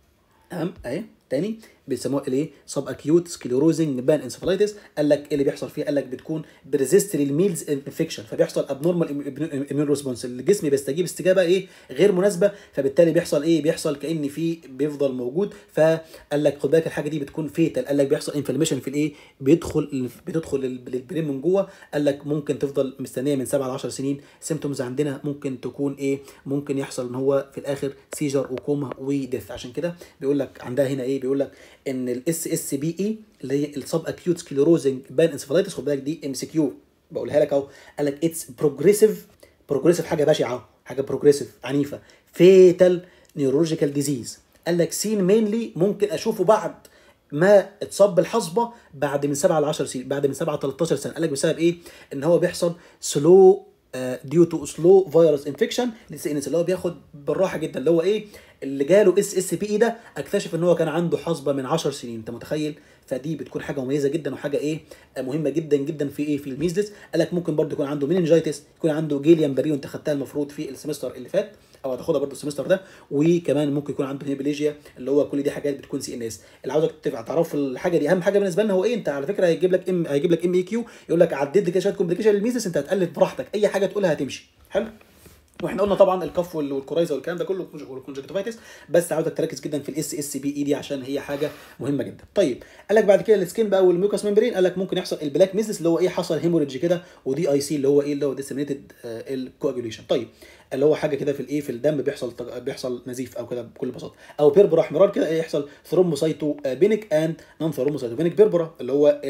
اهم اهي تاني بيسموها الايه سب اكيوت سكليروزنج بان انسفلايتس قال لك ايه اللي بيحصل فيها قال لك بتكون بريزيست للميلز انفكشن فبيحصل ابنورمال اميون ريسبونس الجسم بيستجيب استجابه ايه غير مناسبه فبالتالي بيحصل ايه بيحصل كان في بيفضل موجود فقال لك خد بالك الحاجه دي بتكون فيتال قال لك بيحصل انفلاميشن في الايه بيدخل بتدخل للبرين من جوه قال لك ممكن تفضل مستنيه من 7 ل 10 سنين سيمتومز عندنا ممكن تكون ايه ممكن يحصل ان هو في الاخر سيجر وكوما وديث عشان كده بيقول لك عندها هنا ايه بيقول لك ان الاس اس بي اي اللي هي السب اكيوت سكليروزنج بان انسفلايتس خد بالك دي ام سي كيو بقولها لك اهو قال لك اتس بروجريسيف بروجريسيف حاجه بشعه حاجه بروجريسيف عنيفه فيتال نيورولوجيكال ديزيز قال لك سين مينلي ممكن اشوفه بعد ما اتصاب بالحصبه بعد من 7 ل 10 سنين بعد من 7 ل 13 سنه قال لك بسبب ايه ان هو بيحصل سلو ديو تو سلو فيروس انفكشن اللي هو بياخد بالراحه جدا اللي هو ايه اللي جاله اس اس بي اي ده اكتشف ان هو كان عنده حصبه من 10 سنين انت متخيل فدي بتكون حاجه مميزه جدا وحاجه ايه مهمه جدا جدا في ايه في الميزلس قال لك ممكن برضه يكون عنده مينينجايتس يكون عنده جيليان بري وانت خدتها المفروض في السمستر اللي فات او هتاخدها برضه السمستر ده وكمان ممكن يكون عنده هيبليجيا اللي هو كل دي حاجات بتكون سي ان اس اللي عاوزك تعرف الحاجه دي اهم حاجه بالنسبه لنا هو ايه انت على فكره هيجيب لك ام هيجيب لك ام اي كيو يقول لك عدد لي كده شويه كومبليكيشن للميزلس انت هتالف براحتك اي حاجه تقولها هتمشي حلو واحنا قلنا طبعا الكف والكورايزا والكلام ده كله والكونجكتيفايتس بس عاوزك تركز جدا في الاس اس بي اي دي عشان هي حاجه مهمه جدا طيب قال لك بعد كده السكين بقى والميوكاس ممبرين قال لك ممكن يحصل البلاك ميزلس اللي هو ايه حصل هيموريدج كده ودي اي سي اللي هو ايه اللي هو ديسمينيتد الكواجوليشن طيب اللي هو حاجه كده في الايه في الدم بيحصل بيحصل نزيف او كده بكل بساطه او بيربرا احمرار كده يحصل ثرومبوسايتوبينيك اند نون ثرومبوسايتوبينيك بيربرا اللي هو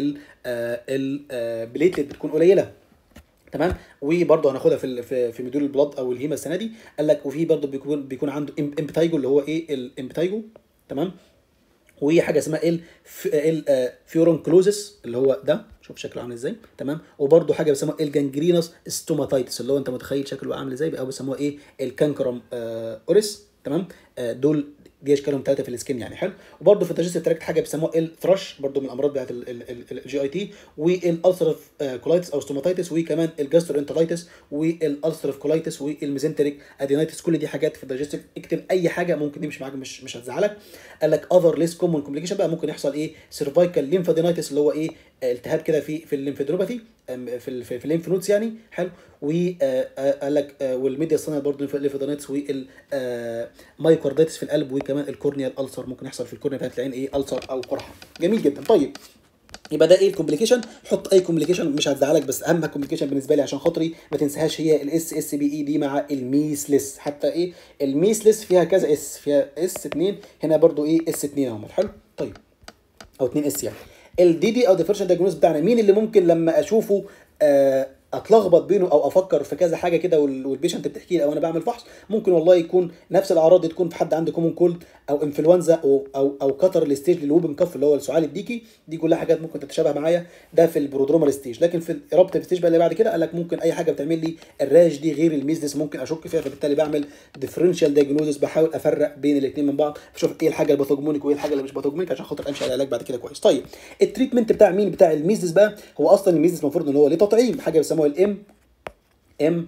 البليتلت بتكون قليله تمام وبرده هناخدها في في في موديول البلاد او الهيما السنه دي قال لك وفي برده بيكون بيكون عنده امبتايجو اللي هو ايه الامبتايجو تمام وهي حاجه اسمها ال الفيورون كلوزس اللي هو ده شوف شكله عامل ازاي تمام وبرده حاجه بيسموها الجانجرينوس ستوماتايتس اللي هو انت متخيل شكله عامل ازاي او بيسموها ايه الكانكرم اوريس تمام آه دول دي اشكالهم ثلاثه في السكين يعني حلو وبرده في الدايجستيف تراكت حاجه بيسموها الثرش برده من الامراض بتاعت الجي اي تي والالسرف كولايتس او ستوماتايتس وكمان الجاسترونترايتس والالسرف كولايتس والميزنتريك ادينايتس كل دي حاجات في الدايجستيف اكتب اي حاجه ممكن تمشي معاك مش مش هتزعلك قال لك اذر ليس كومون كومبليكيشن بقى ممكن يحصل ايه سيرفايكال ليمفادينايتس اللي هو ايه التهاب كده في في الليمفادينوباثي في ال في الليمف نودز يعني حلو وقال لك والميديا الصناعي برضه الليمفادينايتس والمايوكارديتس في القلب وكمان الكورنيال السر ممكن يحصل في الكورنيا بتاعت العين ايه السر او قرحه جميل جدا طيب يبقى ده ايه الكومبليكيشن حط اي كومبليكيشن مش هتزعلك بس اهم كومبليكيشن بالنسبه لي عشان خاطري ما تنساهاش هي الاس اس بي اي دي مع الميسلس حتى ايه الميسلس فيها كذا اس فيها اس 2 هنا برضو ايه اس 2 اهو حلو طيب او 2 اس يعني الدي دي او ديفرنشال دايجنوز بتاعنا مين اللي ممكن لما اشوفه آه اتلخبط بينه او افكر في كذا حاجه كده وال- والبيشنت بتحكي لي او انا بعمل فحص ممكن والله يكون نفس الاعراض دي تكون في حد عنده كومون كولد او انفلونزا او او او كتر الستيج للوبن كف اللي هو السعال الديكي دي كلها حاجات ممكن تتشابه معايا ده في البرودرومال ستيج لكن في ربط الستيج بقى اللي بعد كده قال لك ممكن اي حاجه بتعمل لي الراش دي غير الميزلس ممكن اشك فيها فبالتالي بعمل ديفرنشال دايجنوزس بحاول افرق بين الاثنين من بعض اشوف ايه الحاجه الباثوجمونيك وايه الحاجه اللي مش باثوجمونيك عشان خاطر امشي على العلاج بعد كده كويس طيب التريتمنت بتاع مين بتاع الميزلس بقى هو اصلا الميزلس المفروض ان هو ليه تطعيم حاجه بيسموها الام ام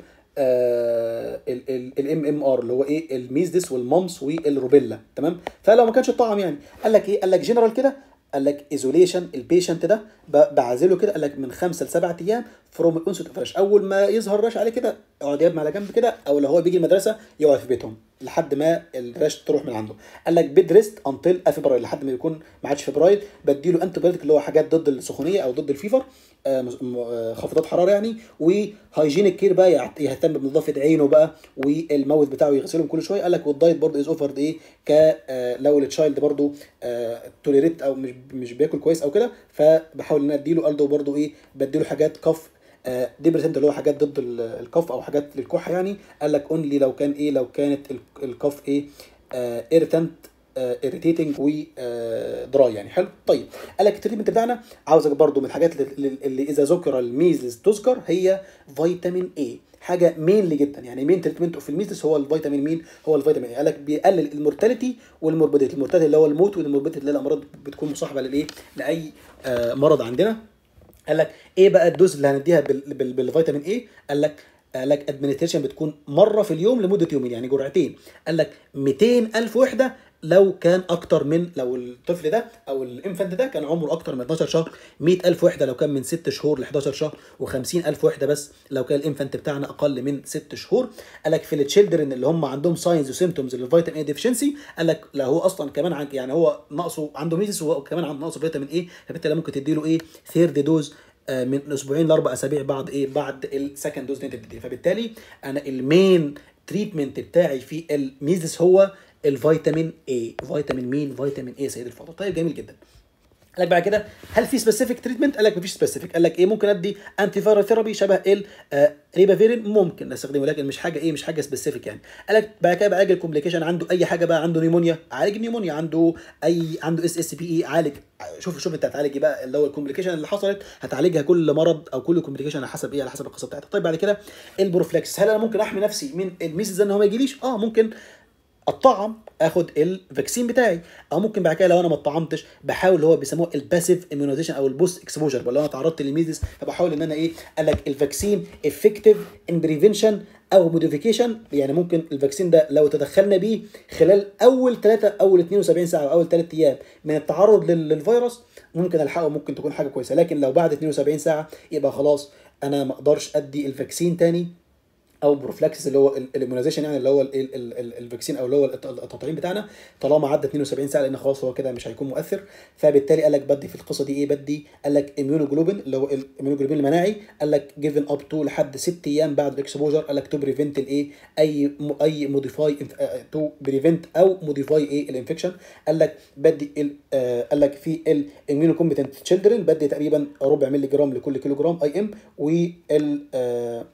الام ام ار اللي هو ايه الميزدس والمامس والروبيلا تمام فلو ما كانش الطعم يعني قال لك ايه قال لك جنرال كده قال لك ايزوليشن البيشنت ده ب- بعزله كده قال لك من خمسه لسبعه ايام فروم الاونست اوف رش اول ما يظهر رش عليه كده اقعد يبني على جنب كده او لو هو بيجي المدرسه يقعد في بيتهم لحد ما الرش تروح من عنده قال لك بيد ريست انتل افبرايل لحد ما يكون ما عادش فبرايل بديله انتي بايوتيك اللي هو حاجات ضد السخونيه او ضد الفيفر آه، مز- م- آه، خفضات حراره يعني وهايجينيك كير بقى يعت- يهتم بنظافه عينه بقى والماوث بتاعه يغسلهم كل شويه قال لك والدايت برضه از اوفرد ايه ك آه، لو التشايلد برضه توليريت او مش مش بياكل كويس او كده فبحاول ان انا اديله الدو برضه ايه بديله حاجات كف ديبرسنت اللي هو حاجات ضد ال- الكف او حاجات للكحه يعني قال لك اونلي لو كان ايه لو كانت ال- الكف ايه ايرتنت اريتيتنج ودراي يعني حلو طيب قال لك التريتمنت بتاعنا عاوزك برضو من الحاجات اللي, اللي اذا ذكر الميزلز تذكر هي فيتامين اي حاجه مينلي جدا يعني مين تريتمنت في الميزلز هو الفيتامين مين هو الفيتامين اي قال لك بيقلل المورتاليتي والموربيديتي المورتاليتي اللي هو الموت والموربيديتي اللي هي الامراض بتكون مصاحبه للايه لاي آه مرض عندنا قال لك ايه بقى الدوز اللي هنديها بال... بال... بالفيتامين ايه قال لك قال لك ادمنستريشن بتكون مره في اليوم لمده يومين يعني جرعتين قال لك 200 الف وحده لو كان اكتر من لو الطفل ده او الانفانت ده كان عمره اكتر من 12 شهر 100 الف وحده لو كان من 6 شهور ل 11 شهر و50 الف وحده بس لو كان الانفانت بتاعنا اقل من 6 شهور قال لك في التشيلدرن اللي هم عندهم ساينز وسيمتومز للفيتامين اي ديفشنسي قال لك لا هو اصلا كمان عن يعني هو ناقصه عنده ميزس وهو كمان عنده نقصه فيتامين اي فبالتالي ممكن تديله ايه ثيرد دوز آه، من اسبوعين لاربع اسابيع بعد ايه بعد السكند دوز اللي انت بتديه فبالتالي انا المين تريتمنت بتاعي في الميزس هو الفيتامين اي فيتامين مين فيتامين اي سيد الفضل طيب جميل جدا قال لك بعد كده هل في سبيسيفيك تريتمنت قال لك مفيش سبيسيفيك قال لك ايه ممكن ادي انتي فيرال ثيرابي شبه ال آه، ريبافيرين ممكن استخدمه لكن مش حاجه ايه مش حاجه سبيسيفيك يعني قال لك بعد كده بعالج الكومبليكيشن عنده اي حاجه بقى عنده نيمونيا عالج النيمونيا عنده اي عنده اس اس بي اي عالج شوف شوف انت هتعالج ايه بقى اللي هو الكومبليكيشن اللي حصلت هتعالجها كل مرض او كل كومبليكيشن على حسب ايه على حسب القصه بتاعتها طيب بعد كده البروفلاكس هل انا ممكن احمي نفسي من الميزز ده ان هو ما يجيليش اه ممكن الطعم اخد الفاكسين بتاعي او ممكن بعد كده لو انا ما اتطعمتش بحاول اللي هو بيسموه الباسيف اميونيزيشن او البوست اكسبوجر لو انا تعرضت للميزز فبحاول ان انا ايه قال لك الفاكسين افكتيف ان بريفنشن او موديفيكيشن يعني ممكن الفاكسين ده لو تدخلنا بيه خلال اول 3 اول 72 ساعه او اول 3 ايام من التعرض لل- للفيروس ممكن الحقه ممكن تكون حاجه كويسه لكن لو بعد 72 ساعه يبقى خلاص انا ما اقدرش ادي الفاكسين تاني او بروفلاكسس اللي هو الاميونيزيشن يعني اللي هو ال- ال- ال- ال- الفاكسين او اللي هو الت- التطعيم بتاعنا طالما عدى 72 ساعه لان خلاص هو كده مش هيكون مؤثر فبالتالي قال لك بدي في القصه دي ايه بدي قال لك اميونوجلوبين اللي هو الاميونوجلوبين المناعي قال لك جيفن اب تو لحد 6 ايام بعد الاكسبوجر قال لك تو بريفنت الايه اي م- اي موديفاي تو بريفنت او موديفاي ايه الانفكشن قال لك بدي ال- آه، قال لك في الاميونو كومبتنت تشيلدرن بدي تقريبا ربع مللي جرام لكل كيلو جرام اي ام وال آه،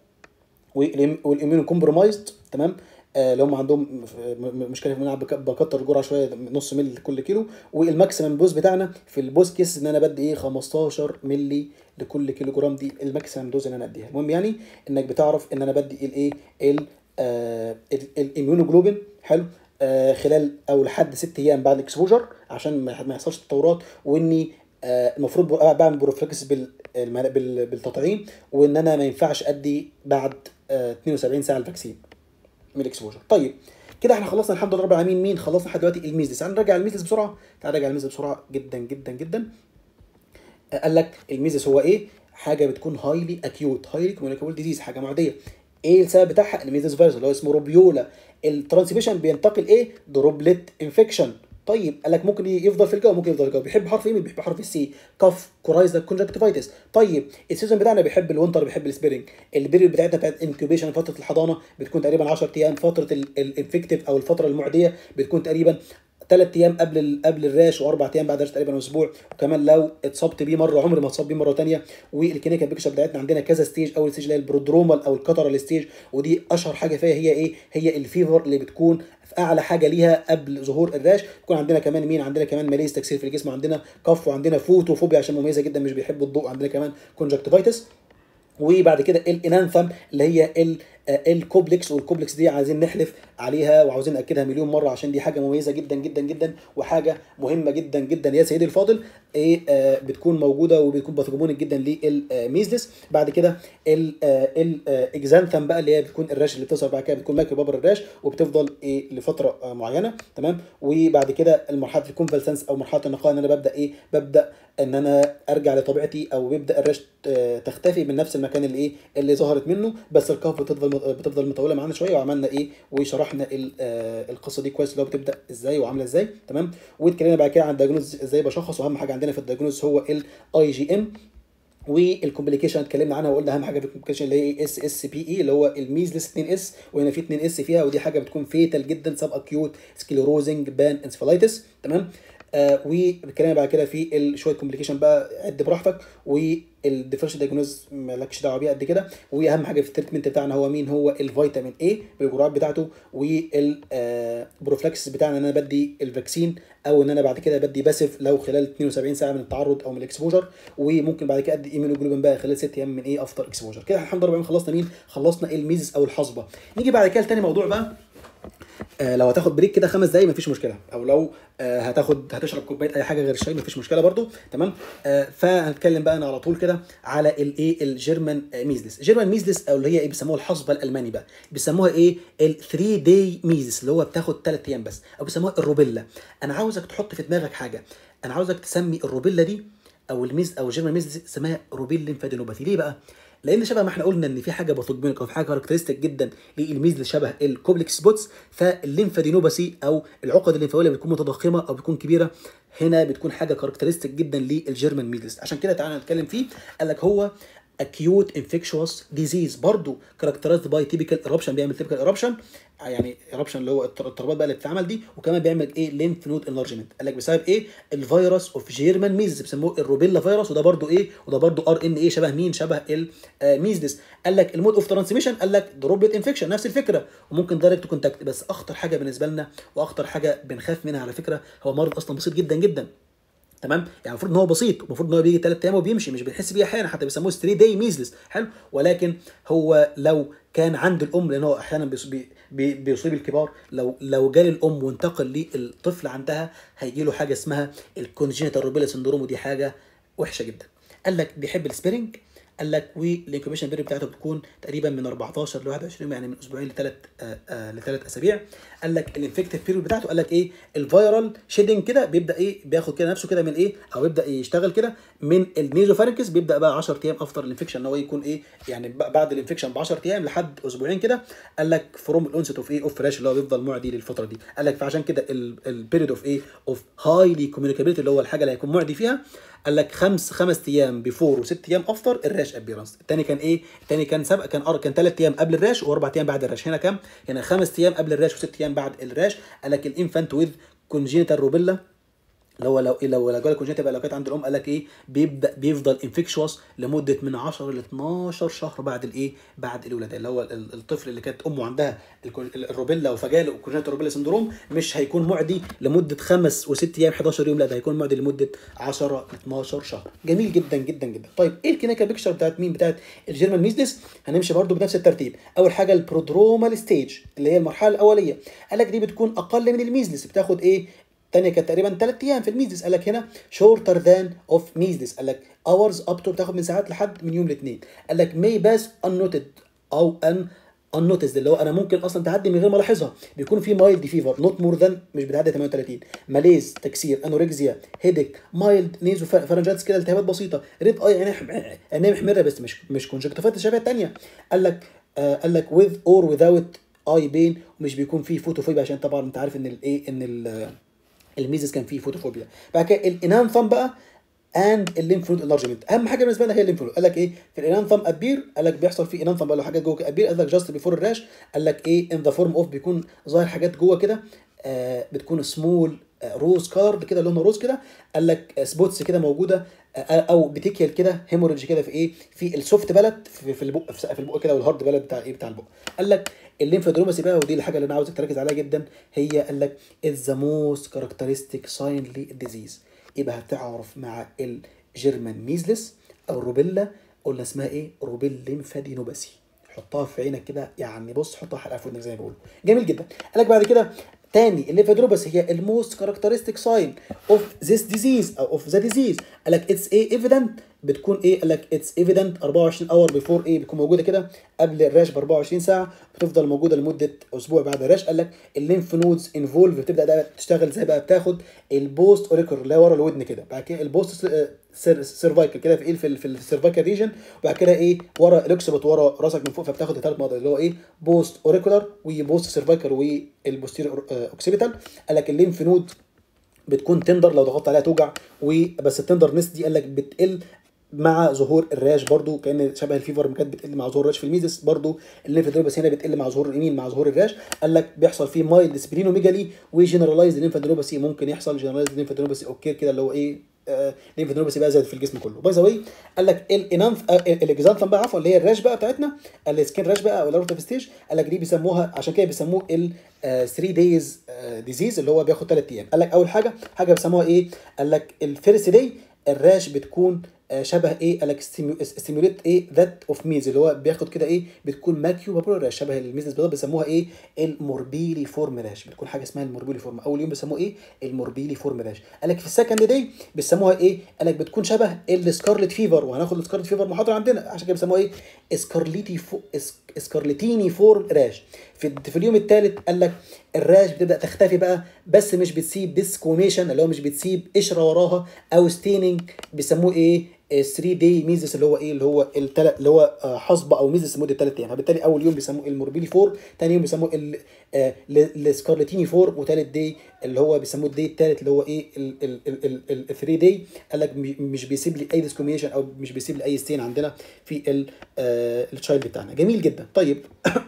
والاميون كومبرومايزد تمام آه، اللي هم عندهم م- م- مشكله في الملعب بك- بكتر الجرعه شويه نص مللي لكل كيلو والماكسيمم دوز بتاعنا في البوست كيس ان انا بدي ايه 15 مللي لكل كيلو جرام دي الماكسيمم دوز اللي انا اديها المهم يعني انك بتعرف ان انا بدي الايه ال آه، ال- الاميونوجلوبين حلو آه، خلال او لحد ست ايام بعد الاكسبوجر عشان ما ما يحصلش تطورات واني آه، المفروض بقى بعمل بروفلاكس بال الم- بال- بالتطعيم وان انا ما ينفعش ادي بعد آه، 72 ساعه الفاكسين من الاكسبوجر طيب كده احنا خلصنا الحمد لله رب العالمين مين خلصنا لحد دلوقتي الميزلس تعال نراجع الميزلس بسرعه تعال نراجع الميزلس بسرعه جدا جدا جدا آه، قال لك الميزلس هو ايه حاجه بتكون هايلي اكيوت هايلي كوميونيكابل ديزيز حاجه معديه ايه السبب بتاعها الميزلس فيروس اللي هو اسمه روبيولا الترانسميشن بينتقل ايه دروبلت انفكشن طيب قال لك ممكن يفضل في الجو ممكن يفضل في الجو بيحب حرف ايه بيحب حرف السي كف كورايزا كونجكتيفايتس طيب السيزون بتاعنا بيحب الوينتر بيحب السبرينج البيريود بتاعتنا بتاعت انكيوبيشن فتره الحضانه بتكون تقريبا 10 ايام فتره الانفكتيف او الفتره المعديه بتكون تقريبا ثلاث ايام قبل ال- قبل الراش واربع ايام بعد الراش تقريبا اسبوع وكمان لو اتصبت بيه مره عمري ما اتصاب بيه مره ثانيه والكلينيكال بيكشر بتاعتنا عندنا كذا ستيج اول ستيج اللي هي البرودرومال او الكترال ستيج ودي اشهر حاجه فيها هي ايه هي الفيفر اللي بتكون في اعلى حاجه ليها قبل ظهور الراش يكون عندنا كمان مين عندنا كمان ماليز تكسير في الجسم وعندنا كف وعندنا فوتوفوبيا عشان مميزه جدا مش بيحبوا الضوء عندنا كمان كونجكتيفايتس وبعد كده الانانثم اللي هي ال آه، الكوبلكس والكوبلكس دي عايزين نحلف عليها وعاوزين ناكدها مليون مره عشان دي حاجه مميزه جدا جدا جدا وحاجه مهمه جدا جدا يا سيدي الفاضل ايه آه بتكون موجوده وبتكون باثوجمونيك جدا للميزلس بعد كده الاكزانثم بقى اللي هي بتكون الراش اللي بتظهر بعد كده بتكون مايكرو بابر الراش وبتفضل ايه لفتره آه معينه تمام وبعد كده المرحله الكونفالسنس او مرحله النقاء ان انا ببدا ايه ببدا ان انا ارجع لطبيعتي او بيبدا الرش آه، تختفي من نفس المكان اللي ايه اللي ظهرت منه بس الكف بتفضل بتفضل مطوله معانا شويه وعملنا ايه وشرحنا ال- آه، القصه دي كويس اللي هو بتبدا ازاي وعامله ازاي تمام واتكلمنا بعد كده عن الدايجنوز ازاي بشخص واهم حاجه عندنا في الدايجنوز هو الاي جي ام والكومبليكيشن اتكلمنا عنها وقلنا اهم حاجه في الكومبليكيشن اللي هي اس اس بي اي اللي هو الميزلس 2 اس وهنا في 2 اس فيها ودي حاجه بتكون فيتال جدا سب اكيوت سكليروزنج بان انسفالايتس تمام آه واتكلمنا بعد كده في ال- شويه كومبليكيشن بقى عد براحتك والديفرنشال دايجنوز مالكش دعوه بيها قد كده واهم حاجه في التريتمنت بتاعنا هو مين هو الفيتامين اي بالجرعات بتاعته والبروفلاكس بتاعنا ان انا بدي الفاكسين او ان انا بعد كده بدي باسف لو خلال 72 ساعه من التعرض او من الاكسبوجر وممكن بعد كده ادي ايميونوجلوبين بقى خلال 6 ايام من ايه افتر اكسبوجر كده الحمد لله رب العالمين خلصنا مين خلصنا الميزز او الحصبه نيجي بعد كده لتاني موضوع بقى آه لو هتاخد بريك كده خمس دقايق مفيش مشكله او لو آه هتاخد هتشرب كوبايه اي حاجه غير الشاي مفيش مشكله برضو تمام آه فهنتكلم بقى أنا على طول كده على الايه الجيرمان آه، ميزلس جيرمان ميزلس او اللي هي ايه بيسموها الحصبه الالماني بقى بيسموها ايه ال 3 داي ميزلس اللي هو بتاخد 3 ايام بس او بيسموها الروبيلا انا عاوزك تحط في دماغك حاجه انا عاوزك تسمي الروبيلا دي او الميز او الجيرمان ميزلس اسمها روبيل ليمفادينوباثي ليه بقى لان شبه ما احنا قلنا ان في حاجه باثوجينيك او في حاجه كاركترستيك جدا للميزل شبه الكوبلكس سبوتس فالليمفادينوباثي او العقد الليمفاويه بتكون متضخمه او بتكون كبيره هنا بتكون حاجه كاركترستيك جدا للجيرمان ميزلز عشان كده تعالى نتكلم فيه قال لك هو acute infectious disease برضه characterized by typical eruption بيعمل typical eruption يعني eruption اللي هو التر- التربات بقى اللي بتتعمل دي وكمان بيعمل ايه lymph node enlargement قال لك بسبب ايه الفيروس اوف جيرمان ميزلز بيسموه الروبيلا فيروس وده برضه ايه وده برضه ار ان ايه شبه مين شبه الميزلز قال لك المود اوف ترانسميشن قال لك دروبلت انفكشن نفس الفكره وممكن دايركت كونتاكت بس اخطر حاجه بالنسبه لنا واخطر حاجه بنخاف منها على فكره هو مرض اصلا بسيط جدا جدا تمام يعني المفروض ان هو بسيط المفروض ان هو بيجي ثلاث ايام وبيمشي مش بنحس بيه احيانا حتى بيسموه 3 داي ميزلس حلو ولكن هو لو كان عند الام لان هو احيانا بيص- بي بي بيصيب الكبار لو لو جال الام وانتقل للطفل عندها هيجي له حاجه اسمها الكونجينيتال روبيلا سندروم ودي حاجه وحشه جدا قال لك بيحب السبيرنج قال لك والانكوبيشن بيريد بتاعته بتكون تقريبا من 14 ل 21 يعني من اسبوعين لثلاث لثلاث اسابيع قال لك الانفكتيف بيريد بتاعته قال لك ايه الفيرال شيدنج كده بيبدا ايه بياخد كده نفسه كده من ايه او يبدا يشتغل كده من النيزوفارنكس بيبدا بقى 10 ايام افتر الانفكشن ان هو يكون ايه يعني ب- بعد الانفكشن ب 10 ايام لحد اسبوعين كده قال لك فروم الاونست اوف ايه اوف فراش اللي هو بيفضل معدي للفتره دي قال لك فعشان كده البيريد اوف ايه اوف هايلي كوميونيكابيلتي اللي هو الحاجه اللي هيكون معدي فيها قال لك خمس خمس ايام بيفور وست ايام افتر الراش ابيرنس الثاني كان ايه الثاني كان سبق كان أر... كان ثلاث ايام قبل الراش واربع ايام بعد الراش هنا كام هنا خمس ايام قبل الراش وست ايام بعد الراش قال لك الانفانت ويز كونجينيتال روبيلا اللي هو لو لو لو جالك كونجنتال بقى لو كانت عند الام قال لك ايه بيبدا بيفضل انفكشوس لمده من 10 ل 12 شهر بعد الايه بعد الولاده اللي هو ال- الطفل اللي كانت امه عندها الكون- الروبيلا وفجاله الكونجنتال روبيلا سندروم مش هيكون معدي لمده خمس وست ايام 11 يوم لا ده هيكون معدي لمده 10 ل 12 شهر جميل جدا جدا جدا طيب ايه الكلينيكال بيكشر بتاعت مين بتاعت الجيرمان ميزلس هنمشي برده بنفس الترتيب اول حاجه البرودرومال ستيج اللي هي المرحله الاوليه قال لك دي بتكون اقل من الميزلس بتاخد ايه الثانيه كانت تقريبا 3 ايام في الميزلس قال لك هنا شورتر ذان اوف ميزلس قال لك اورز اب تو بتاخد من ساعات لحد من يوم لاثنين قال لك مي باس انوتد او ان unnoticed اللي هو انا ممكن اصلا تعدي من غير ما الاحظها بيكون في مايلد فيفر نوت مور ذان مش بتعدي 38 ماليز تكسير انوركسيا هيدك مايلد نيزو فرنجاتس كده التهابات بسيطه ريد اي عينيه عينيه محمره بس مش مش كونجكتيفات شبه الثانيه قال لك آه قال لك with or without اي بين ومش بيكون فيه فوتوفوبيا عشان طبعا انت عارف ان الايه ان ال الميزس كان فيه فوتوفوبيا بعد كده الانانثم بقى اند الليمف نود انلارجمنت اهم حاجه بالنسبه لنا هي الليمف نود قال لك ايه في الانانثم ابير قال لك بيحصل في انانثم بقى له حاجات جوه ابير قال لك جاست بيفور الراش قال لك ايه ان ذا فورم اوف بيكون ظاهر حاجات جوه كده آه بتكون سمول روز كارد كده لونها روز كده قال لك سبوتس كده موجوده آه او بتيكيال كده هيموريدج كده في ايه في السوفت بلد في, في البق في سقف البق كده والهارد بلد بتاع ايه بتاع البق قال لك الليمفادروماسي بقى ودي الحاجه اللي انا عاوزك تركز عليها جدا هي قال لك از ذا موست كاركترستيك ساين للديزيز يبقى هتعرف مع الجيرمان ميزلس او روبيلا قلنا اسمها ايه روبيل ليمفادينوباسي حطها في عينك كده يعني بص حطها حلقه في ودنك زي ما بيقولوا جميل جدا قال لك بعد كده تاني الليمفادروباثي هي الموست كاركترستيك ساين اوف ذيس ديزيز او اوف ذا ديزيز قال لك اتس ايه ايفيدنت بتكون ايه قال لك اتس ايفيدنت 24 اور بيفور ايه بتكون موجوده كده قبل الراش ب 24 ساعه بتفضل موجوده لمده اسبوع بعد الراش قال لك الليمف نودز انفولف بتبدا ده تشتغل زي بقى بتاخد البوست اوريكور اللي ورا الودن كده بعد كده البوست سيرفايكل كده في ايه في, في السيرفايكال ريجن وبعد كده ايه ورا الاكسبت ورا راسك من فوق فبتاخد ثلاث مناطق اللي هو ايه بوست اوريكولار وبوست سيرفايكال والبوستيريور اوكسيبيتال قال لك الليمف نود بتكون تندر لو ضغطت عليها توجع وبس التندرنس دي قال لك بتقل مع ظهور الراش برضو كان شبه الفيفر ما كانت بتقل مع ظهور الراش في الميزس برضو الليمفادروباس هنا بتقل مع ظهور اليمين مع ظهور الراش قال لك بيحصل فيه مايلد سبلينوميجالي وجنرالايزد ليمفادروباسي ممكن يحصل جنرالايزد ليمفادروباسي اوكي كده اللي هو ايه آه ليمفادروباسي بقى زاد في الجسم كله باي ذا واي قال لك الانانف آه الاكزانثم بقى عفوا اللي هي الراش بقى بتاعتنا السكين راش بقى او الاورتا ستيج قال لك دي بيسموها عشان كده بيسموه ال 3 دايز ديزيز اللي هو بياخد 3 ايام قال لك اول حاجه حاجه بيسموها ايه قال لك الفيرست داي الراش بتكون شبه ايه قال لك ستيموليت ايه ذات اوف ميز اللي هو بياخد كده ايه بتكون ماكيو بابولار شبه الميزز بالظبط بيسموها ايه الموربيلي فورم راش بتكون حاجه اسمها الموربيلي فورم اول يوم بيسموه ايه الموربيلي فورم راش قال لك في السكند داي بيسموها ايه قال لك بتكون شبه السكارلت فيفر وهناخد السكارلت فيفر محاضره عندنا عشان كده بيسموها ايه سكارليتي فو سكارلتيني فورم راش في, في اليوم الثالث قال لك الراش بتبدا تختفي بقى بس مش بتسيب ديسكوميشن اللي هو مش بتسيب قشره وراها او ستيننج بيسموه ايه 3 داي ميزس اللي هو ايه اللي هو التل... اللي هو حصبه او ميزس لمده 3 ايام فبالتالي اول يوم بيسموه الموربيلي فور ثاني يوم بيسموه ال... السكارلتيني فور وثالث داي اللي هو بيسموه الدي الثالث اللي هو ايه ال 3 داي قال لك مش بيسيب لي اي ديسكوميشن او مش بيسيب لي اي ستين عندنا في التشايلد بتاعنا جميل جدا طيب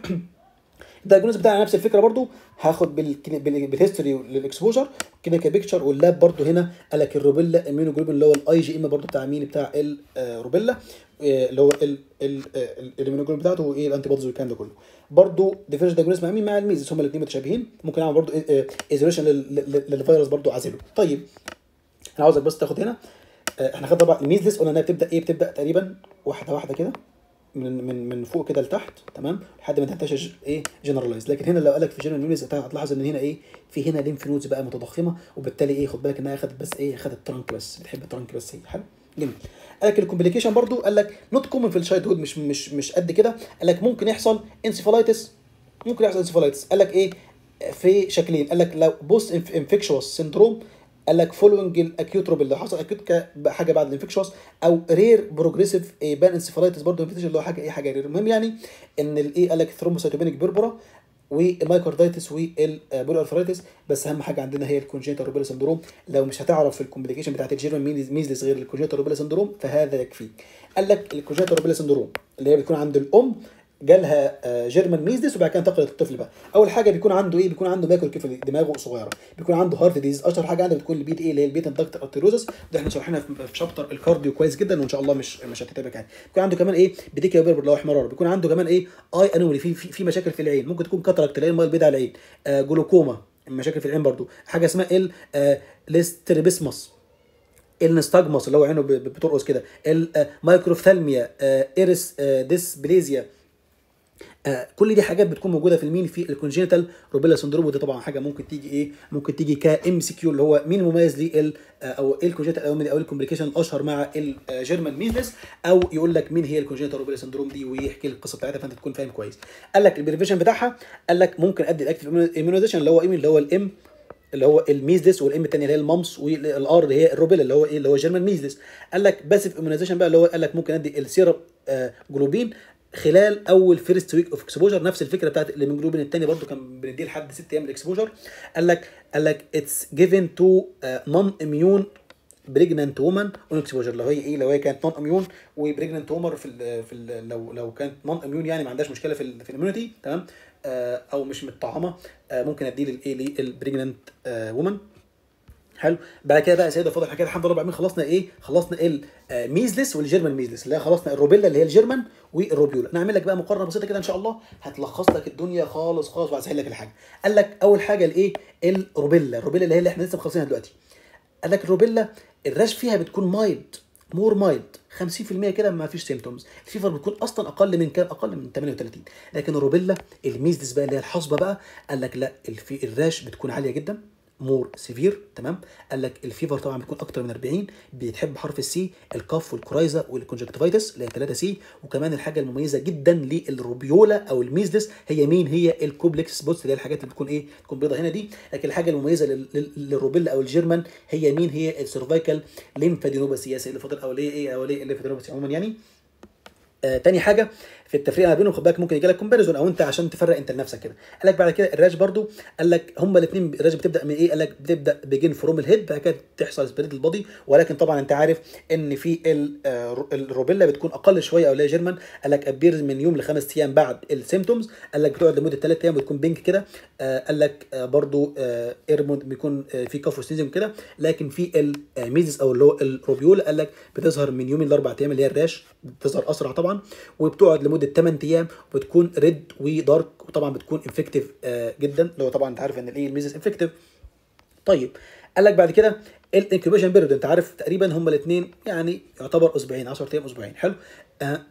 الدايجنوز بتاعنا نفس الفكره برضو هاخد بالهيستوري للاكسبوجر كده كبيكتشر واللاب برضو هنا قال لك الروبيلا اميونوجلوبين اللي هو الاي جي ام برضو بتاع مين بتاع الروبيلا اللي هو الاميونوجلوبين بتاعته وايه الانتي بوديز والكلام ده كله برضو ديفيرنس دايجنوز مع مين مع الميزس هما الاثنين متشابهين ممكن اعمل برضو ايزوليشن للفيروس برضو عازله طيب انا عاوزك بس تاخد هنا احنا خدنا طبعا الميزلس قلنا انها بتبدا ايه بتبدا تقريبا واحده واحده كده من من من فوق كده لتحت تمام لحد ما تنتشر ايه جنرالايز لكن هنا لو قالك في جنرال نيونيز هتلاحظ ان هنا ايه في هنا ليمف نودز بقى متضخمه وبالتالي ايه خد بالك انها اخذت بس ايه اخذت ترانك بس بتحب الترانك بس هي حلو جميل قال لك الكومبليكيشن برضو قال لك نوت كومن في الشايلد هود مش مش مش قد كده قال لك ممكن يحصل انسيفالايتس ممكن يحصل انسيفالايتس قال لك ايه في شكلين قال لك لو بوست انفكشوس سيندروم قال لك فولوينج الاكيوت روبل لو حصل اكيوت حاجه بعد الانفكشوس او رير بروجريسيف بان انسيفالايتس برضه اللي هو حاجه ايه حاجه رير المهم يعني ان الايه قال لك ثرومبوسيتوبينيك بيربرا والمايكاردايتس والبول ارثرايتس بس اهم حاجه عندنا هي الكونجنتال روبيلا سندروم لو مش هتعرف الكومبليكيشن بتاعت الجيرمان ميزلس غير الكونجنتال روبيلا سندروم فهذا يكفيك قال لك الكونجنتال روبيلا سندروم اللي هي بتكون عند الام جالها جيرمان ميزلس وبعد كده انتقلت للطفل بقى اول حاجه بيكون عنده ايه بيكون عنده ماكل كيف دماغه صغيره بيكون عنده هارت ديز اشهر حاجه عنده بتكون البيت ايه اللي هي البيت اندكت ارتيروزس ده احنا شرحناها في شابتر الكارديو كويس جدا وان شاء الله مش مش هتتابع يعني بيكون عنده كمان ايه بيديكيا بيربر اللي هو احمرار بيكون عنده كمان ايه اي انومالي في في, في مشاكل في العين ممكن تكون كاتراكت العين مال بيضاء على العين آه جلوكوما مشاكل في العين برضو حاجه اسمها ال آه ليستريبسمس النستاجموس اللي هو عينه بترقص كده المايكروفثالميا آه ايرس آه ديسبليزيا آه كل دي حاجات بتكون موجوده في المين في الكونجينيتال روبيلا سندروم ودي طبعا حاجه ممكن تيجي ايه ممكن تيجي كام سي كيو اللي هو مين المميز ليه آه او ايه الكونجينيتال او, أو الكومبليكيشن الاشهر مع الجيرمان ميزلس او يقول لك مين هي الكونجينيتال روبيلا سندروم دي ويحكي القصه بتاعتها فانت تكون فاهم كويس قال لك البريفيشن بتاعها قال لك ممكن ادي الاكتيف ايميونيزيشن اللي هو ايه اللي هو الام اللي هو الميزلس والام الثانيه اللي هي المامس والار اللي هي الروبيلا اللي هو ايه اللي هو جيرمان ميزلس قال لك باسيف ايميونيزيشن بقى اللي هو قال لك ممكن ادي السيرب آه جلوبين خلال اول فيرست ويك اوف اكسبوجر نفس الفكره بتاعت الهيموجلوبين الثاني برضو كان بنديه لحد ست ايام الاكسبوجر قال لك قال لك اتس جيفن تو نون اميون بريجننت وومن اون اكسبوجر لو هي ايه لو هي كانت نون اميون وبريجننت وومر في ال في ال لو لو كانت نون اميون يعني ما عندهاش مشكله في ال في الاميونيتي تمام آه او مش متطعمه آه ممكن اديه للايه للبريجننت آه وومن حلو بعد كده بقى يا سيدة فاضل احنا كده الحمد لله رب العالمين خلصنا ايه خلصنا الميزلس والجيرمان ميزلس اللي هي خلصنا الروبيلا اللي هي الجيرمان والروبيولا نعمل لك بقى مقارنه بسيطه كده ان شاء الله هتلخص لك الدنيا خالص خالص وهسهل لك الحاجه قال لك اول حاجه الايه الروبيلا الروبيلا اللي هي اللي احنا لسه مخلصينها دلوقتي قال لك الروبيلا الرش فيها بتكون مايلد مور مايلد 50% كده ما فيش سيمتومز الفيفر بتكون اصلا اقل من كام اقل من 38 لكن الروبيلا الميزلس بقى اللي هي الحصبه بقى قال لك لا الفي الراش بتكون عاليه جدا مور سيفير تمام قال لك الفيفر طبعا بيكون اكتر من 40 بيتحب حرف السي الكاف والكرايزا والكونجكتيفايتس اللي هي 3 سي وكمان الحاجه المميزه جدا للروبيولا او الميزلس هي مين هي الكوبلكس سبوتس اللي هي الحاجات اللي بتكون ايه بتكون بيضه هنا دي لكن الحاجه المميزه للروبيلا او الجيرمان هي مين هي السيرفايكال ليمفادينوباسي يا سيدي الفضل الاوليه ايه اوليه الليمفادينوباسي عموما يعني آه تاني حاجه في التفريق ما بينهم خد بالك ممكن يجي لك كومباريزون او انت عشان تفرق انت لنفسك كده قال لك بعد كده الراش برضو قال لك هما الاثنين الراش بتبدا من ايه قال لك بتبدا بيجين فروم الهيد بعد كده تحصل سبريد البادي ولكن طبعا انت عارف ان في الروبيلا بتكون اقل شويه او اللي هي جيرمان قال لك ابيرز من يوم لخمس ايام بعد السيمتومز قال لك بتقعد لمده ثلاث ايام بتكون بينك كده آه قال لك آه برضو آه ايرمون بيكون آه في كفر سنيزم كده لكن في الميزس او اللي هو الروبيولا قال لك بتظهر من يومين لاربع ايام اللي هي الراش بتظهر اسرع طبعا وبتقعد لمده 8 ايام وبتكون ريد ودارك وطبعا بتكون انفكتيف آه جدا اللي هو طبعا انت عارف ان الايه الميزس انفكتيف طيب قال لك بعد كده الانكيوبيشن بيريود انت عارف تقريبا هما الاثنين يعني يعتبر اسبوعين 10 ايام اسبوعين حلو آه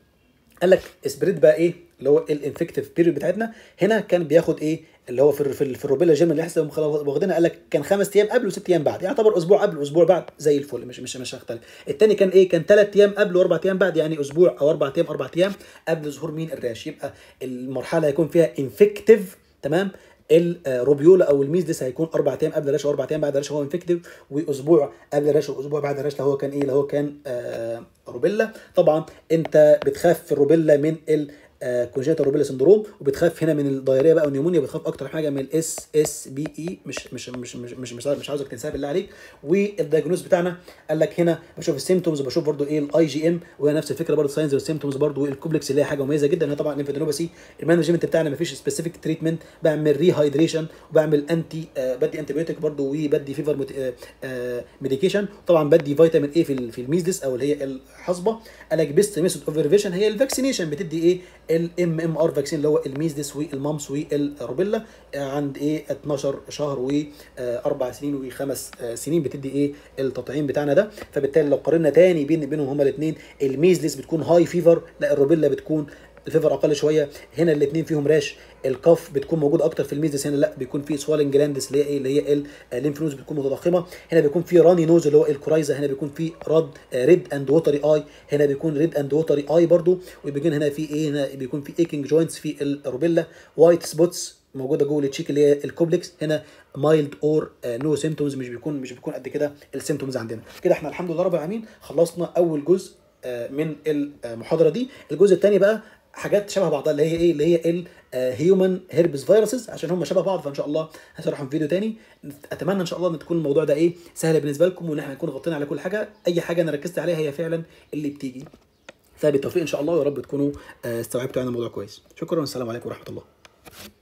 قال لك سبريد بقى ايه اللي هو الانفكتيف بيريود بتاعتنا هنا كان بياخد ايه اللي هو في في, في الروبيلا جيم اللي احنا واخدينها قال لك كان خمس ايام قبل وست ايام بعد يعني يعتبر اسبوع قبل واسبوع بعد زي الفل مش مش مش هختلف الثاني كان ايه كان ثلاث ايام قبل واربع ايام بعد يعني اسبوع او اربع ايام اربع ايام قبل ظهور مين الراش يبقى المرحله هيكون فيها انفكتيف تمام الروبيولا او الميزلس هيكون اربع ايام قبل الرش واربع ايام بعد الرش هو انفكتيف واسبوع قبل الرش واسبوع بعد الرش لو هو كان ايه لو هو كان آه روبيلا طبعا انت بتخاف في الروبيلا من ال كونجنتال روبيلا سندروم وبتخاف هنا من الدايريه بقى والنيمونيا بتخاف اكتر حاجه من الاس اس بي اي مش مش مش مش مش مش, مش عاوزك تنساها بالله عليك والدايجنوز بتاعنا قال لك هنا بشوف السيمتومز وبشوف برده ايه الاي جي ام وهي نفس الفكره برده ساينز والسيمتومز برده الكوبلكس اللي هي حاجه مميزه جدا هي طبعا انفيدينوباسي المانجمنت بتاعنا ما فيش سبيسيفيك تريتمنت بعمل ريهايدريشن وبعمل انتي آه بدي انتي بيوتيك برده وبدي فيفر آه آه ميديكيشن طبعا بدي فيتامين اي في في الميزدس او اللي هي الحصبه قال لك بيست ميثود اوف ريفيشن هي الفاكسينيشن بتدي ايه الام ام ار فاكسين اللي هو الميزدس والمامس والروبيلا عند ايه 12 شهر واربع سنين وخمس سنين بتدي ايه التطعيم بتاعنا ده فبالتالي لو قارنا تاني بين بينهم هما الاثنين الميزلس بتكون هاي فيفر لا الروبيلا بتكون الفيفر اقل شويه هنا الاثنين فيهم راش الكف بتكون موجود اكتر في الميزس هنا لا بيكون في سوالنج جلاندس اللي هي ايه اللي هي الليمف نوز بتكون متضخمه هنا بيكون في راني نوز اللي هو الكورايزا هنا بيكون في رد ريد اند ووتري اي هنا بيكون ريد اند ووتري اي برضو وبيكون هنا في ايه هنا بيكون في ايكينج جوينتس في الروبيلا وايت سبوتس موجوده جوه التشيك اللي هي الكوبلكس هنا مايلد اور نو سيمتومز مش بيكون مش بيكون قد كده السيمتومز عندنا كده احنا الحمد لله رب العالمين خلصنا اول جزء من المحاضره دي الجزء الثاني بقى حاجات شبه بعضها اللي هي ايه اللي هي الهيومن هيربس فيروسز عشان هم شبه بعض فان شاء الله هشرحهم في فيديو تاني اتمنى ان شاء الله ان تكون الموضوع ده ايه سهل بالنسبه لكم وان احنا نكون غطينا على كل حاجه اي حاجه انا ركزت عليها هي فعلا اللي بتيجي فبالتوفيق ان شاء الله ويا رب تكونوا استوعبتوا عن الموضوع كويس شكرا والسلام عليكم ورحمه الله